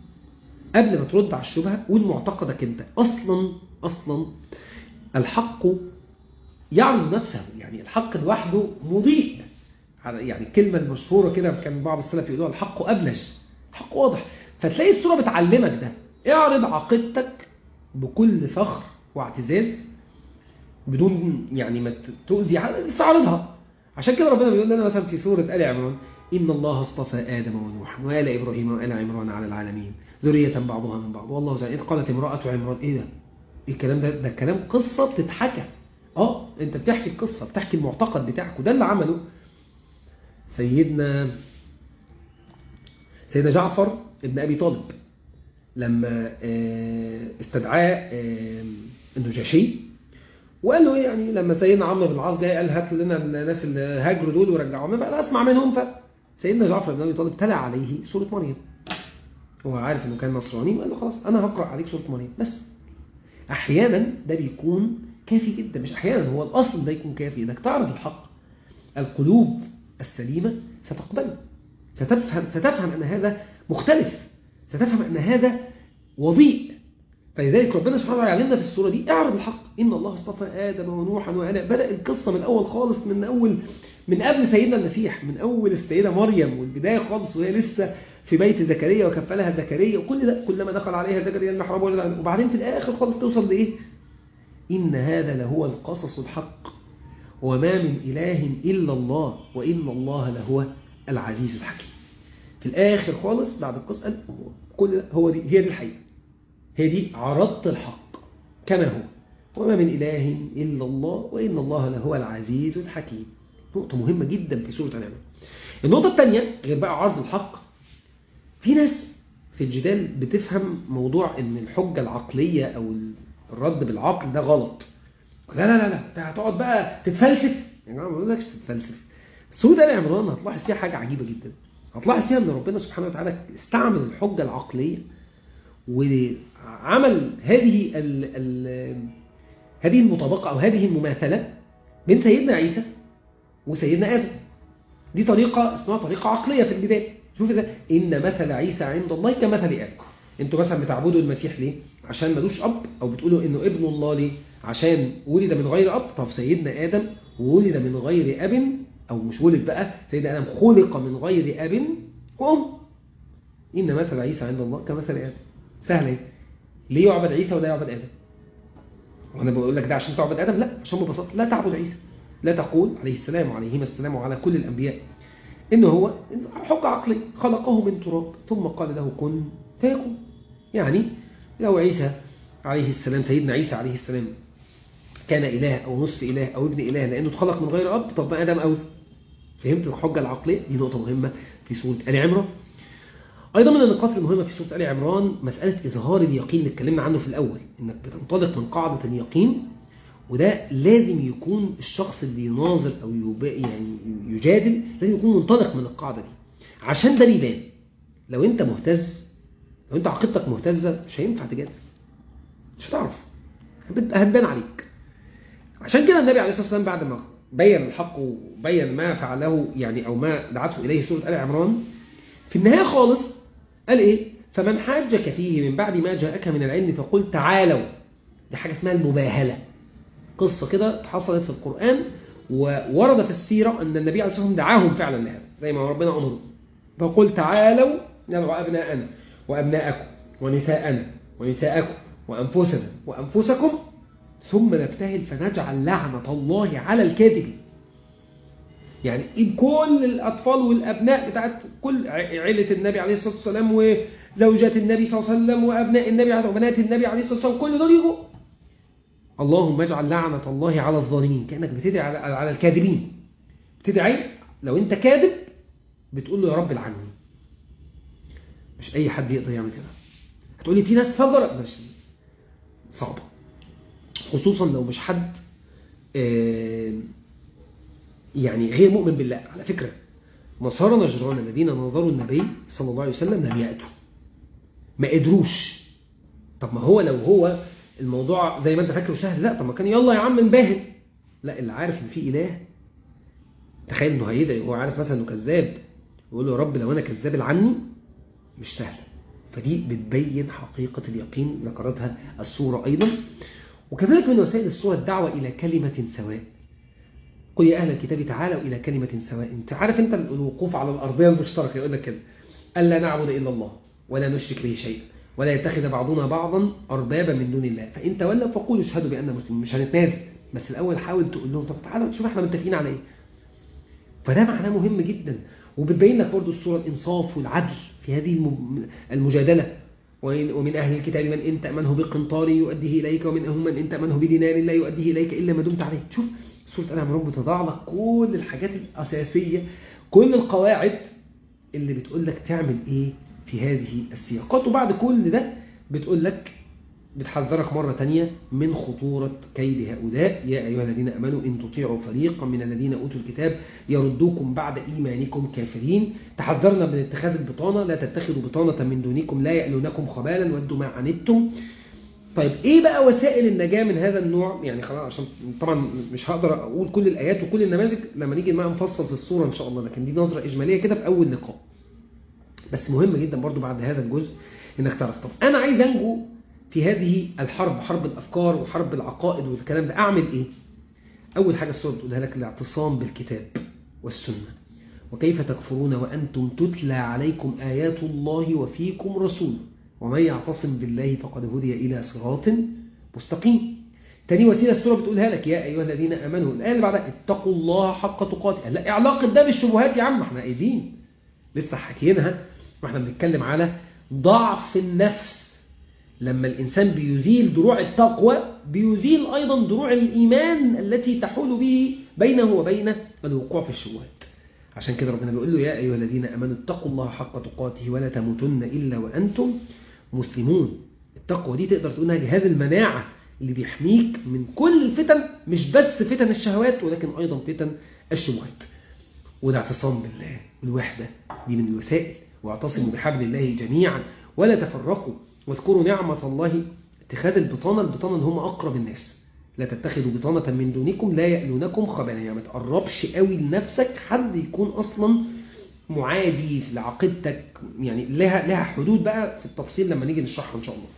قبل ما ترد على الشبهة قول معتقدك أنت أصلا أصلا الحق يعرض نفسه يعني الحق لوحده مضيء على- يعني الكلمة المشهورة كده كان بعض السلف يقولوها الحق أبلج الحق واضح فتلاقي الصورة بتعلمك ده اعرض عقيدتك بكل فخر واعتزاز بدون يعني ما ت- تؤذي حد استعرضها عشان كده ربنا بيقول لنا مثلا في سورة آل عمران إن الله اصطفى آدم ونوحا وآل إبراهيم وآل عمران على العالمين ذرية بعضها من بعض والله تعالى إذ قالت امرأة عمران إيه ده؟ إيه الكلام ده؟ ده كلام قصة بتتحكى اه انت بتحكي القصة بتحكي المعتقد بتاعك وده اللي عمله سيدنا سيدنا جعفر ابن أبي طالب لما آه، استدعاه آه، النجاشي وقال له ايه يعني لما سيدنا عمرو بن العاص جاي قال هات لنا الناس اللي هاجروا دول ورجعوهم بقى اسمع منهم فسيدنا جعفر بن ابي طالب تلا عليه سوره مريم هو عارف انه كان نصراني وقال له خلاص انا هقرا عليك سوره مريم بس احيانا ده بيكون كافي جدا مش احيانا هو الاصل ده يكون كافي انك تعرض الحق القلوب السليمه ستقبله ستفهم ستفهم ان هذا مختلف ستفهم ان هذا وضيء فلذلك ربنا سبحانه وتعالى يعلمنا في السوره دي اعرض الحق ان الله اصطفى ادم ونوحا وانا بدا القصه من الاول خالص من اول من قبل سيدنا المسيح من اول السيده مريم والبدايه خالص وهي لسه في بيت زكريا وكفلها زكريا وكل ده كلما دخل عليها زكريا المحراب وجد عليه- وبعدين في الاخر خالص توصل لايه؟ ان هذا لهو القصص الحق وما من اله الا الله وان الله لهو العزيز الحكيم في الاخر خالص بعد القصه قال كل ده هو دي هي دي الحقيقه هي دي عرضت الحق كما هو وما من إله إلا الله وإن الله لهو العزيز الحكيم نقطة مهمة جدا في سورة الأنعام النقطة الثانية غير بقى عرض الحق في ناس في الجدال بتفهم موضوع ان الحجة العقلية او الرد بالعقل ده غلط لا لا لا لا انت هتقعد بقى تتفلسف يا جماعه ما بقولكش تتفلسف سورة آل عمران هتلاحظ فيها حاجة عجيبة جدا هتلاحظ فيها ان ربنا سبحانه وتعالى استعمل الحجة العقلية وعمل هذه ال ال هذه المطابقة أو هذه المماثلة بين سيدنا عيسى وسيدنا آدم دي طريقة اسمها طريقة عقلية في البداية شوف إذا إن مثل عيسى عند الله كمثل آدم انتوا مثلا بتعبدوا المسيح ليه؟ عشان ملوش أب أو بتقولوا إنه ابن الله ليه؟ عشان ولد من غير أب طب سيدنا آدم ولد من غير أب أو مش ولد بقى سيدنا آدم خلق من غير أب وأم إن مثل عيسى عند الله كمثل آدم سهل ايه ليه يعبد عيسى ولا يعبد آدم وانا بقول لك ده عشان تعبد آدم لا عشان ببساطة لا تعبد عيسى لا تقول عليه السلام وعليهما السلام وعلى كل الأنبياء إنه هو حق عقلي خلقه من تراب ثم قال له كن فيكون يعني لو عيسى عليه السلام سيدنا عيسى عليه السلام كان إله أو نصف إله أو ابن إله لأنه اتخلق من غير أب طب ما آدم أولى فهمت الحجة العقلية دي نقطة مهمة في سورة آل عمران أيضا من النقاط المهمة في سورة آل عمران مسألة إظهار اليقين اللي اتكلمنا عنه في الأول إنك بتنطلق من قاعدة اليقين وده لازم يكون الشخص اللي يناظر أو يعني يجادل لازم يكون منطلق من القاعدة دي عشان ده بيبان لو أنت مهتز لو أنت عقيدتك مهتزة مش هينفع تجادل مش هتعرف هتبان عليك عشان كده النبي عليه الصلاة والسلام بعد ما بين الحق وبين ما فعله يعني أو ما دعته إليه سورة آل عمران في النهاية خالص قال إيه فمن حاجك فيه من بعد ما جاءك من العلم فقل تعالوا دي حاجة اسمها المباهلة قصة كده حصلت في القرآن وورد في السيرة أن النبي عليه الصلاة والسلام دعاهم فعلا لهذا زي ما ربنا أمره فقل تعالوا ندعو أبناءنا وأبناءكم ونساءنا ونساءكم وأنفسنا وأنفسكم ثم نبتهل فنجعل لعنة الله على الكاذبين يعني إن كل الأطفال والأبناء بتاعت كل عيلة النبي عليه الصلاة والسلام وزوجات النبي صلى الله عليه وسلم وأبناء النبي وبنات النبي عليه الصلاة والسلام كل دول يجوا اللهم اجعل لعنة الله على الظالمين كأنك بتدعي على, على الكاذبين بتدعي لو أنت كاذب بتقول له يا رب العني مش أي حد يقدر يعمل كده هتقول لي في ناس فجرة مش صعبة خصوصا لو مش حد يعني غير مؤمن بالله على فكرة نصارى نجران الذين نظروا النبي صلى الله عليه وسلم لم يأتوا ما قدروش طب ما هو لو هو الموضوع زي ما انت فاكره سهل لا طب ما كان يلا يا عم نباهل لا اللي عارف ان في اله تخيل انه هيدعي وهو عارف مثلا انه كذاب يقول له يا رب لو انا كذاب عني مش سهل فدي بتبين حقيقة اليقين ذكرتها السورة أيضا وكذلك من وسائل السورة الدعوة إلى كلمة سواء قل يا أهل الكتاب تعالوا إلى كلمة سواء انت عارف انت الوقوف على الأرضية المشتركة يقول لك كده ألا نعبد إلا الله ولا نشرك به شيئا ولا يتخذ بعضنا بعضا أربابا من دون الله فإن تولوا فقولوا اشهدوا بأننا مسلمون مش هنتنازل بس الأول حاول تقول لهم طب تعالوا نشوف احنا متفقين على ايه فده معناه مهم جدا وبتبين لك برضه الصورة الإنصاف والعدل في هذه المجادلة ومن أهل الكتاب من إن تأمنه بقنطار يؤديه إليك ومن أهم من إن تأمنه بدينار لا يؤديه إليك إلا ما دمت عليه شوف سورة آل عمران بتضع لك كل الحاجات الأساسية كل القواعد اللي بتقول لك تعمل إيه في هذه السياقات وبعد كل ده بتقول لك بتحذرك مرة تانية من خطورة كيد هؤلاء يا أيها الذين أمنوا إن تطيعوا فريقا من الذين أوتوا الكتاب يردوكم بعد إيمانكم كافرين تحذرنا من اتخاذ البطانة لا تتخذوا بطانة من دونكم لا يألونكم خبالا ودوا ما عنتم طيب ايه بقى وسائل النجاة من هذا النوع يعني خلاص عشان طبعا مش هقدر اقول كل الايات وكل النماذج لما نيجي بقى نفصل في الصورة ان شاء الله لكن دي نظرة اجمالية كده في اول لقاء بس مهم جدا برضو بعد هذا الجزء انك تعرف طب انا عايز انجو في هذه الحرب حرب الافكار وحرب العقائد والكلام ده اعمل ايه اول حاجة الصورة بتقولها لك الاعتصام بالكتاب والسنة وكيف تكفرون وانتم تتلى عليكم ايات الله وفيكم رسوله ومن يعتصم بالله فقد هدي إلى صراط مستقيم تاني وسيلة السورة بتقولها لك يا أيها الذين آمنوا الآية اللي بعدها اتقوا الله حق تقاته لا علاقة ده بالشبهات يا عم احنا قايدين لسه حكيناها واحنا بنتكلم على ضعف النفس لما الإنسان بيزيل دروع التقوى بيزيل أيضا دروع الإيمان التي تحول به بينه وبين الوقوع في الشبهات عشان كده ربنا بيقول له يا أيها الذين أمنوا اتقوا الله حق تقاته ولا تموتن إلا وأنتم مسلمون التقوى دي تقدر تقولها جهاز المناعة اللي بيحميك من كل الفتن مش بس فتن الشهوات ولكن أيضا فتن الشبهات والاعتصام بالله والوحدة دي من الوسائل واعتصموا بحبل الله جميعا ولا تفرقوا واذكروا نعمة الله اتخاذ البطانة البطانة اللي هم أقرب الناس لا تتخذوا بطانة من دونكم لا يألونكم خبالا يعني ما تقربش قوي لنفسك حد يكون أصلا معادي لعقيدتك يعني لها لها حدود بقى في التفصيل لما نيجي نشرحها إن شاء الله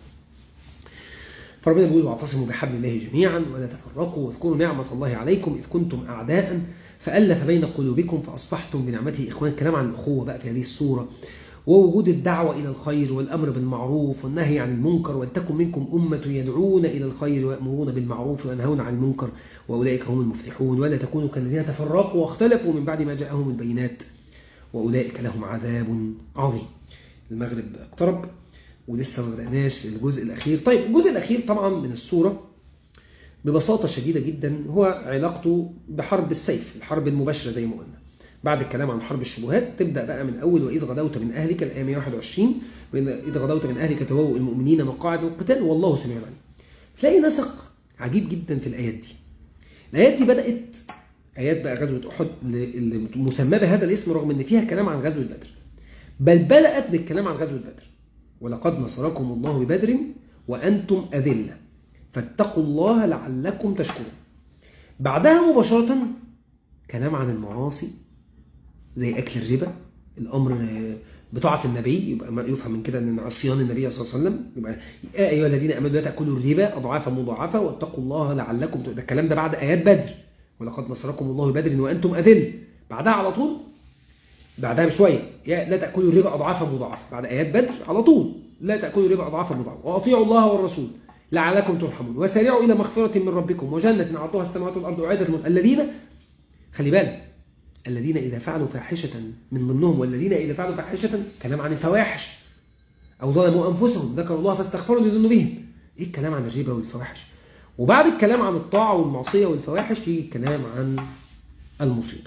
فربنا بيقول واعتصموا بحبل الله جميعا ولا تفرقوا واذكروا نعمة الله عليكم إذ كنتم أعداء فألف بين قلوبكم فأصبحتم بنعمته إخوان الكلام عن الأخوة بقى في هذه السورة ووجود الدعوة إلى الخير والأمر بالمعروف والنهي عن المنكر ولتكن منكم أمة يدعون إلى الخير ويأمرون بالمعروف وينهون عن المنكر وأولئك هم المفلحون ولا تكونوا كالذين تفرقوا واختلفوا من بعد ما جاءهم البينات وأولئك لهم عذاب عظيم المغرب اقترب ولسه ما بدأناش الجزء الأخير طيب الجزء الأخير طبعا من السورة ببساطة شديدة جدا هو علاقته بحرب السيف الحرب المباشرة زي ما قلنا بعد الكلام عن حرب الشبهات تبدأ بقى من أول وإذ غدوت من أهلك الآية 121 وإذ غدوت من أهلك تبوء المؤمنين مقاعد القتال والله سميع عليم تلاقي نسق عجيب جدا في الآيات دي الآيات دي بدأت آيات بقى غزوة أحد اللي مسمى بهذا الاسم رغم إن فيها كلام عن غزوة بدر بل بدأت بالكلام عن غزوة بدر ولقد نصركم الله ببدر وأنتم أذلة فاتقوا الله لعلكم تشكرون بعدها مباشرة كلام عن المعاصي زي أكل الربا الأمر بطاعة النبي يبقى يفهم من كده أن عصيان النبي صلى الله عليه وسلم يبقى يا أيها الذين آمنوا لا تأكلوا الربا أضعافا مضاعفة واتقوا الله لعلكم ده الكلام ده بعد آيات بدر ولقد نصركم الله ببدر وأنتم أذل بعدها على طول بعدها بشوية يا لا تأكلوا الربا أضعافا مضاعفة بعد آيات بدر على طول لا تأكلوا الربا أضعافا مضاعفة وأطيعوا الله والرسول لعلكم ترحمون وسارعوا إلى مغفرة من ربكم وجنة عرضها السماوات والأرض أعدت الذين خلي بالك الذين إذا فعلوا فاحشة من ضمنهم والذين إذا فعلوا فاحشة كلام عن الفواحش أو ظلموا أنفسهم ذكروا الله فاستغفروا لذنوبهم إيه الكلام عن الربا والفواحش وبعد الكلام عن الطاعة والمعصية والفواحش يجي الكلام عن المصيبة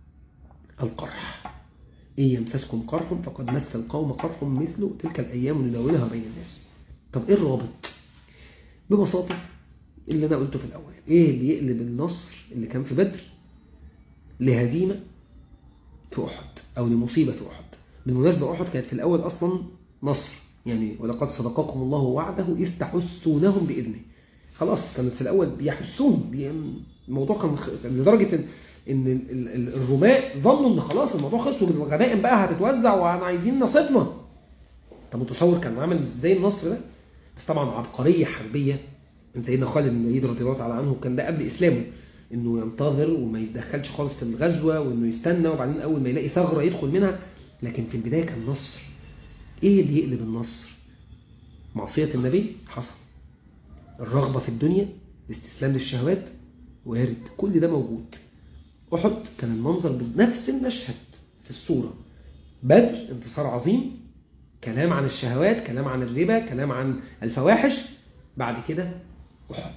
القرح إن يمسسكم قرح فقد مس القوم قرح مثله تلك الأيام نداولها بين الناس طب إيه الرابط ببساطة اللي أنا قلته في الأول إيه اللي يقلب النصر اللي كان في بدر لهزيمة في أحد أو لمصيبة في أحد بالمناسبة أحد كانت في الأول أصلا نصر يعني ولقد صدقكم الله وعده إذ تحسونهم بإذنه خلاص كانت في الأول بيحسوهم الموضوع كان لدرجة إن, إن الرماء ظنوا إن خلاص الموضوع خلص والغنائم بقى هتتوزع وأنا عايزين نصيبنا أنت متصور كان عامل زي النصر ده بس طبعا عبقرية حربية من سيدنا خالد بن الوليد رضي الله تعالى عنه كان ده قبل إسلامه انه ينتظر وما يتدخلش خالص في الغزوة وانه يستنى وبعدين اول ما يلاقي ثغرة يدخل منها لكن في البداية كان نصر ايه اللي يقلب النصر معصية النبي حصل الرغبة في الدنيا الاستسلام للشهوات وارد كل ده موجود أحد كان المنظر بنفس المشهد في الصورة بدر انتصار عظيم كلام عن الشهوات كلام عن الربا كلام عن الفواحش بعد كده أحد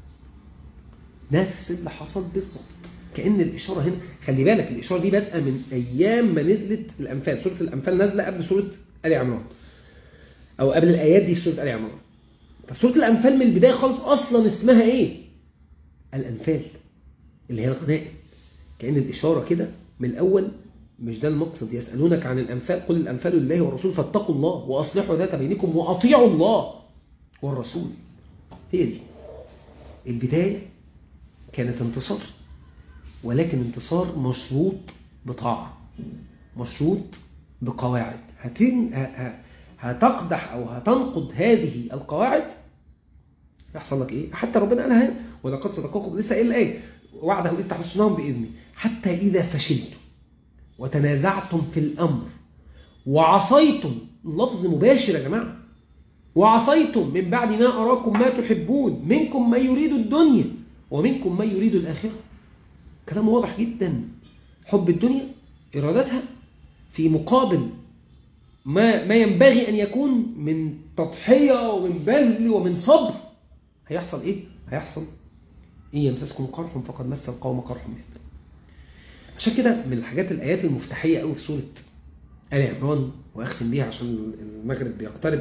نفس اللي حصل بالظبط كأن الإشارة هنا خلي بالك الإشارة دي بادئه من أيام ما نزلت الأنفال سورة الأنفال نازلة قبل سورة آل عمران أو قبل الآيات دي في سورة آل عمران فسورة الأنفال من البداية خالص أصلا اسمها إيه؟ الأنفال اللي هي الغنائم كأن الإشارة كده من الأول مش ده المقصد يسألونك عن الأنفال قل الأنفال لله والرسول فاتقوا الله وأصلحوا ذات بينكم وأطيعوا الله والرسول هي دي البداية كانت انتصار ولكن انتصار مشروط بطاعة مشروط بقواعد هتن... هتقدح أو هتنقض هذه القواعد يحصل لك إيه حتى ربنا قالها ولقد صدقكم لسه إيه الآية وعده إذ تحسنهم بإذنه حتى إذا فشلتم وتنازعتم في الأمر وعصيتم لفظ مباشر يا جماعة وعصيتم من بعد ما أراكم ما تحبون منكم من يريد الدنيا ومنكم من يريد الآخرة كلام واضح جدا حب الدنيا إرادتها في مقابل ما, ما ينبغي أن يكون من تضحية ومن بذل ومن صبر هيحصل إيه؟ هيحصل إن يمسسكم قرح فقد مس القوم قرح مثل عشان كده من الحاجات الآيات المفتاحية قوي في سورة آل عمران وأختم بيها عشان المغرب بيقترب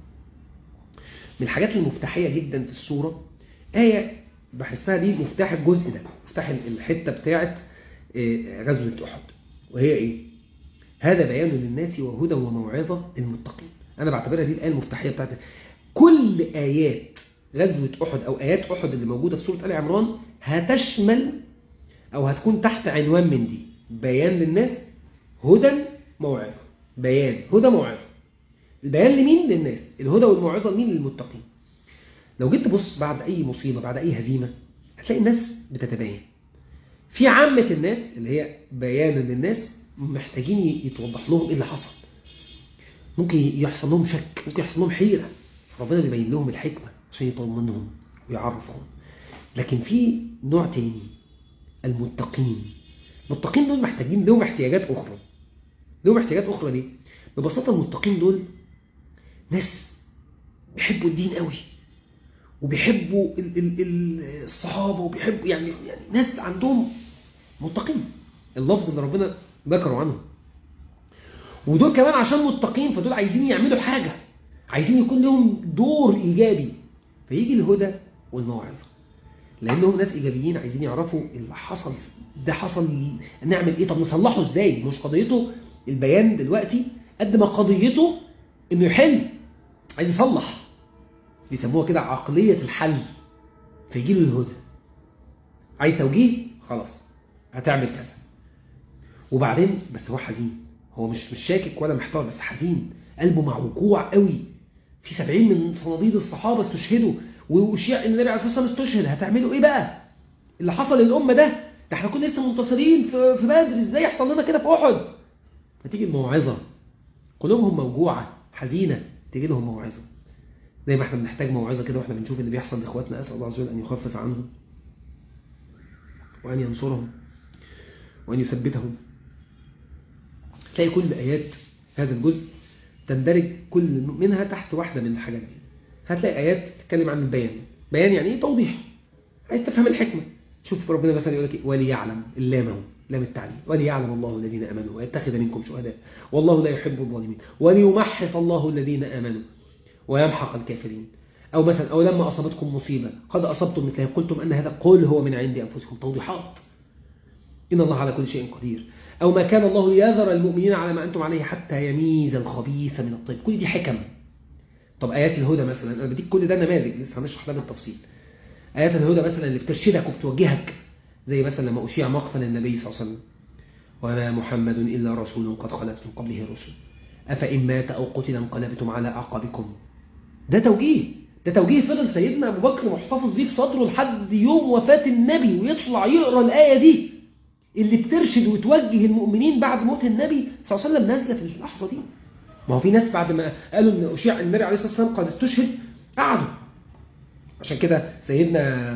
من الحاجات المفتاحية جدا في السورة آية بحسها دي مفتاح الجزء ده مفتاح الحتة بتاعت غزوة أحد وهي إيه؟ هذا بيان للناس وهدى وموعظة للمتقين أنا بعتبرها دي الآية المفتاحية بتاعت كل آيات غزوة أحد أو آيات أحد اللي موجودة في سورة آل عمران هتشمل أو هتكون تحت عنوان من دي بيان للناس هدى موعظة بيان هدى موعظة البيان لمين؟ للناس الهدى والموعظة لمين؟ للمتقين لو جيت تبص بعد أي مصيبة بعد أي هزيمة هتلاقي الناس بتتباين في عامة الناس اللي هي بيان للناس محتاجين يتوضح لهم إيه اللي حصل ممكن يحصل لهم شك ممكن يحصل لهم حيرة ربنا بيبين لهم الحكمة عشان يطمنهم ويعرفهم لكن في نوع تاني المتقين المتقين دول محتاجين لهم احتياجات أخرى لهم احتياجات أخرى ليه؟ ببساطة المتقين دول ناس بيحبوا الدين قوي وبيحبوا ال- ال- ال- الصحابة وبيحبوا يعني, يعني ناس عندهم متقين اللفظ اللي ربنا ذكروا عنه ودول كمان عشان متقين فدول عايزين يعملوا حاجة عايزين يكون لهم دور إيجابي فيجي الهدى والموعظة لأنهم ناس إيجابيين عايزين يعرفوا اللي حصل ده حصل نعمل إيه طب نصلحه إزاي مش قضيته البيان دلوقتي قد ما قضيته إنه يحل عايز يصلح بيسموها كده عقلية الحل فيجي له الهدى عايز توجيه خلاص هتعمل كذا وبعدين بس هو حزين هو مش مش شاكك ولا محتار بس حزين قلبه معوجوع قوي في سبعين من صناديد الصحابة استشهدوا وأشياء إن النبي عليه الصلاة والسلام استشهد هتعملوا إيه بقى؟ اللي حصل للأمة ده ده احنا كنا لسه منتصرين في في بدر ازاي يحصل لنا كده في أحد؟ فتيجي الموعظة قلوبهم موجوعة حزينة تيجي لهم موعظة زي ما احنا بنحتاج موعظة كده واحنا بنشوف اللي بيحصل لاخواتنا أسأل الله عز وجل أن يخفف عنهم وأن ينصرهم وأن يثبتهم تلاقي كل آيات هذا الجزء تندرج كل منها تحت واحدة من الحاجات دي هتلاقي آيات تتكلم عن البيان بيان يعني ايه توضيح عايز تفهم الحكمة شوف ربنا مثلا يقول لك إيه؟ وليعلم اللام اهو لام التعليم وليعلم الله الذين امنوا ويتخذ منكم شهداء والله لا يحب الظالمين وليمحص الله الذين امنوا ويمحق الكافرين او مثلا او لما اصابتكم مصيبه قد اصبتم مثلها قلتم ان هذا قل هو من عند انفسكم توضيحات ان الله على كل شيء قدير او ما كان الله ليذر المؤمنين على ما انتم عليه حتى يميز الخبيث من الطيب كل دي حكم طب ايات الهدى مثلا انا بديك كل ده نماذج لسه هنشرح ده بالتفصيل آيات الهدى مثلا اللي بترشدك وبتوجهك زي مثلا لما أشيع مقتل النبي صلى الله عليه وسلم وما محمد إلا رسول قد خلت من قبله الرسل أفإن مات أو قتل انقلبتم على أعقابكم ده توجيه ده توجيه فضل سيدنا أبو بكر محتفظ بيه في صدره لحد يوم وفاة النبي ويطلع يقرأ الآية دي اللي بترشد وتوجه المؤمنين بعد موت النبي صلى الله عليه وسلم نازلة في اللحظة دي ما هو في ناس بعد ما قالوا ان أشيع النبي عليه الصلاة والسلام قد استشهد قعدوا عشان كده سيدنا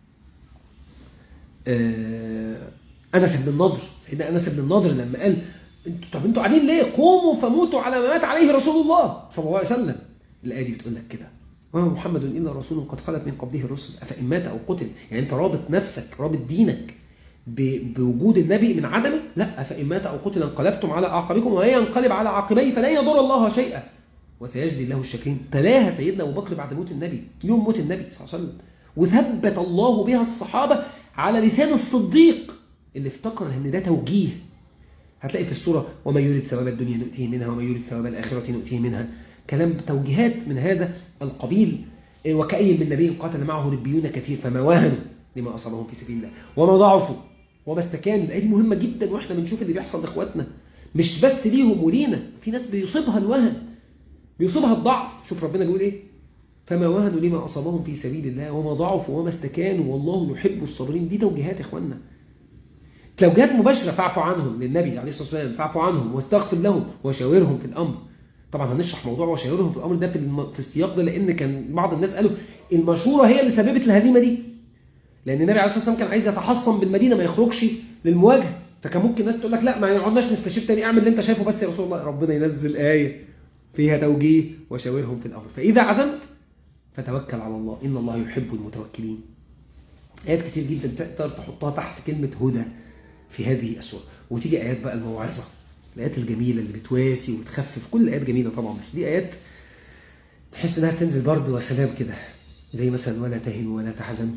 أنس بن النضر سيدنا أنس بن النضر لما قال انتوا طب انتوا قاعدين ليه قوموا فموتوا على ما مات عليه رسول الله صلى الله عليه وسلم الآية دي بتقول لك كده وما محمد إلا رسول قد خلت من قبله الرسل أفإن مات أو قتل يعني أنت رابط نفسك رابط دينك بوجود النبي من عدمه لا فإن مات أو قتل انقلبتم على أعقابكم وهي ينقلب على عقبيه فلا يضر الله شيئا وسيجزي الله الشاكرين تلاها سيدنا أبو بكر بعد موت النبي يوم موت النبي صلى الله عليه وسلم وثبت الله بها الصحابة على لسان الصديق اللي افتكر ان ده توجيه هتلاقي في السورة وما يريد ثواب الدنيا نؤتيه منها وما يريد ثواب الآخرة نؤتيه منها كلام توجيهات من هذا القبيل وكأي من نبي قاتل معه ربيون كثير فما واهنوا لما أصابهم في سبيل الله وما ضعفوا وما استكانوا الآية دي مهمة جدا وإحنا بنشوف اللي بيحصل لإخواتنا مش بس ليهم ولينا في ناس بيصيبها الوهن بيصيبها الضعف شوف ربنا بيقول إيه فما وهنوا لما أصابهم في سبيل الله وما ضعفوا وما استكانوا والله يحب الصابرين دي توجيهات يا إخواننا توجيهات مباشرة فاعفوا عنهم للنبي عليه الصلاة والسلام فاعفوا عنهم واستغفر لهم وشاورهم في الأمر طبعا هنشرح موضوع وشاورهم في الأمر ده في, الم... في السياق ده لأن كان بعض الناس قالوا المشورة هي اللي سببت الهزيمة دي لأن النبي عليه الصلاة والسلام كان عايز يتحصن بالمدينة ما يخرجش للمواجهة فكان ممكن الناس تقول لك لا ما نقعدناش نستشير تاني اعمل اللي انت شايفه بس يا رسول الله ربنا ينزل آية فيها توجيه وشاورهم في الأمر فإذا عزمت فتوكل على الله إن الله يحب المتوكلين آيات كتير جدا تقدر تحطها تحت كلمة هدى في هذه السورة وتيجي آيات بقى الموعظة الآيات الجميلة اللي بتواسي وتخفف كل آيات جميلة طبعا بس دي آيات تحس إنها تنزل برد وسلام كده زي مثلا ولا تهنوا ولا تحزنوا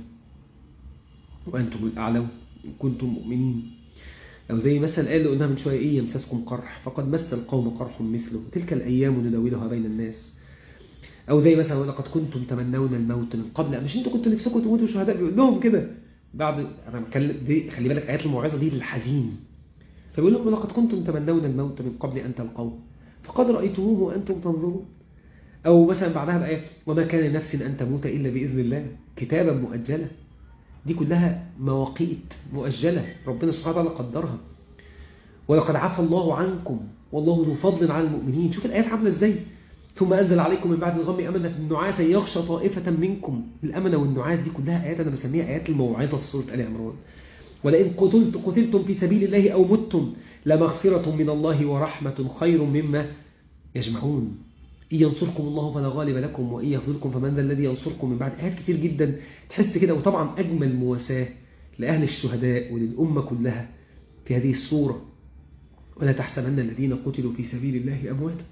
وأنتم الأعلون إن كنتم مؤمنين أو زي مثلا قال قلنا من شوية إيه يمسسكم قرح فقد مس القوم قرح مثله تلك الأيام نداولها بين الناس أو زي مثلا ولقد كنتم تمنون الموت من قبل مش أنتوا كنتوا نفسكم تموتوا شهداء بيقول لهم كده بعد أنا بتكلم دي خلي بالك آيات الموعظة دي للحزين فبيقول لهم ولقد كنتم تمنون الموت من قبل أن تلقوه فقد رأيتموه وأنتم تنظرون أو مثلا بعدها بقى وما كان نفس أن تموت إلا بإذن الله كتابا مؤجلا دي كلها مواقيت مؤجلة ربنا سبحانه وتعالى قدرها ولقد عفى الله عنكم والله ذو فضل على المؤمنين شوف الآيات عاملة إزاي ثم أنزل عليكم من بعد الغم أمنة النعاس يغشى طائفة منكم الأمنة والنعاس دي كلها آيات أنا بسميها آيات الموعظة في سورة آل عمران ولئن قتلت قتلتم في سبيل الله أو متم لمغفرة من الله ورحمة خير مما يجمعون إن ينصركم الله فلا غالب لكم وإن يخذلكم فمن ذا الذي ينصركم من بعد آيات كتير جدا تحس كده وطبعا أجمل مواساة لأهل الشهداء وللأمة كلها في هذه الصورة ولا تحسبن الذين قتلوا في سبيل الله أمواتا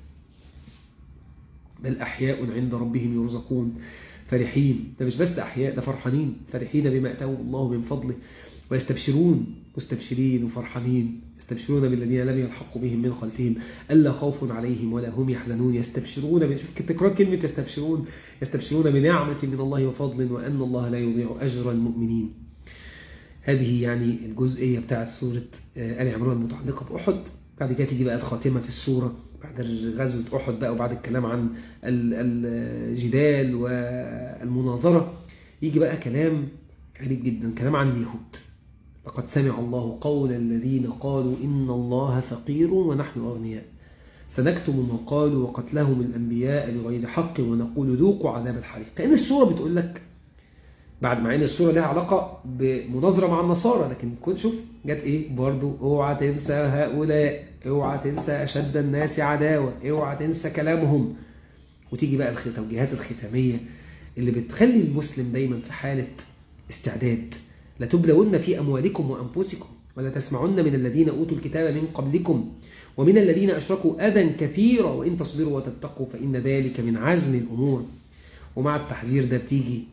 بل أحياء عند ربهم يرزقون فرحين ده مش بس أحياء ده فرحانين فرحين بما أتاهم الله من فضله ويستبشرون مستبشرين وفرحانين يستبشرون بالذين لم يلحقوا بهم من خلفهم ألا خوف عليهم ولا هم يحزنون يستبشرون تكرار كلمة يستبشرون يستبشرون بنعمة من الله وفضل وأن الله لا يضيع أجر المؤمنين هذه يعني الجزئية بتاعت سورة آل عمران المتعلقة بأحد بعد كده تيجي بقى الخاتمة في السورة بعد غزوة أحد بقى وبعد الكلام عن الجدال والمناظرة يجي بقى كلام غريب جدا كلام عن اليهود لقد سمع الله قول الذين قالوا إن الله فقير ونحن أغنياء سنكتم ما قالوا وقتلهم الأنبياء بغير حق ونقول ذوقوا عذاب الحريق كأن السورة بتقول لك بعد مع ان السورة لها علاقة بمناظرة مع النصارى لكن كنت شوف جت ايه برضو اوعى تنسى هؤلاء اوعى تنسى اشد الناس عداوة اوعى تنسى كلامهم وتيجي بقى التوجيهات الختامية اللي بتخلي المسلم دايما في حالة استعداد لتبلون في أموالكم وأنفسكم ولا تسمعن من الذين أوتوا الكتاب من قبلكم ومن الذين أشركوا أذى كثيرا وإن تصبروا وتتقوا فإن ذلك من عزم الأمور ومع التحذير ده تيجي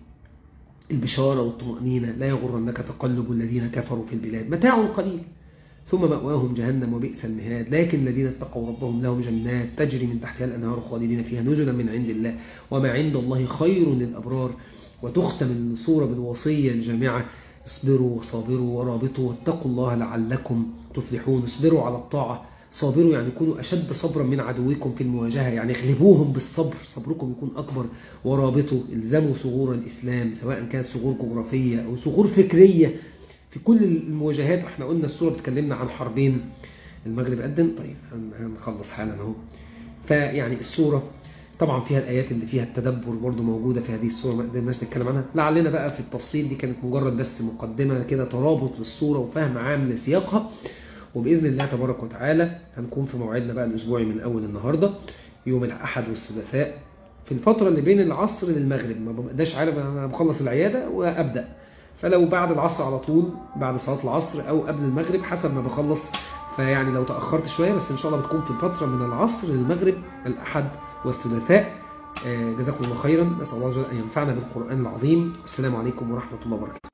البشارة والطمأنينة لا يغرنك تقلب الذين كفروا في البلاد متاع قليل ثم مأواهم جهنم وبئس المهاد لكن الذين اتقوا ربهم لهم جنات تجري من تحتها الأنهار خالدين فيها نزلا من عند الله وما عند الله خير للأبرار وتختم الصورة بالوصية الجامعة اصبروا وصابروا ورابطوا واتقوا الله لعلكم تفلحون اصبروا على الطاعة صابروا يعني كونوا أشد صبرا من عدوكم في المواجهة يعني اغلبوهم بالصبر صبركم يكون أكبر ورابطوا الزموا ثغور الإسلام سواء كانت ثغور جغرافية أو ثغور فكرية في كل المواجهات احنا قلنا الصورة بتكلمنا عن حربين المغرب قدم طيب هنخلص حالا اهو فيعني الصورة طبعا فيها الآيات اللي فيها التدبر برضو موجودة في هذه الصورة ما قدرناش نتكلم عنها لعلنا بقى في التفصيل دي كانت مجرد بس مقدمة كده ترابط للصورة وفهم عام لسياقها وبإذن الله تبارك وتعالى هنكون في موعدنا بقى الأسبوعي من أول النهاردة يوم الأحد والثلاثاء في الفترة اللي بين العصر للمغرب ما ببقاش عارف أنا بخلص العيادة وأبدأ فلو بعد العصر على طول بعد صلاة العصر أو قبل المغرب حسب ما بخلص فيعني لو تأخرت شوية بس إن شاء الله بتكون في الفترة من العصر للمغرب الأحد والثلاثاء جزاكم الله خيرا نسأل الله عز وجل أن ينفعنا بالقرآن العظيم السلام عليكم ورحمة الله وبركاته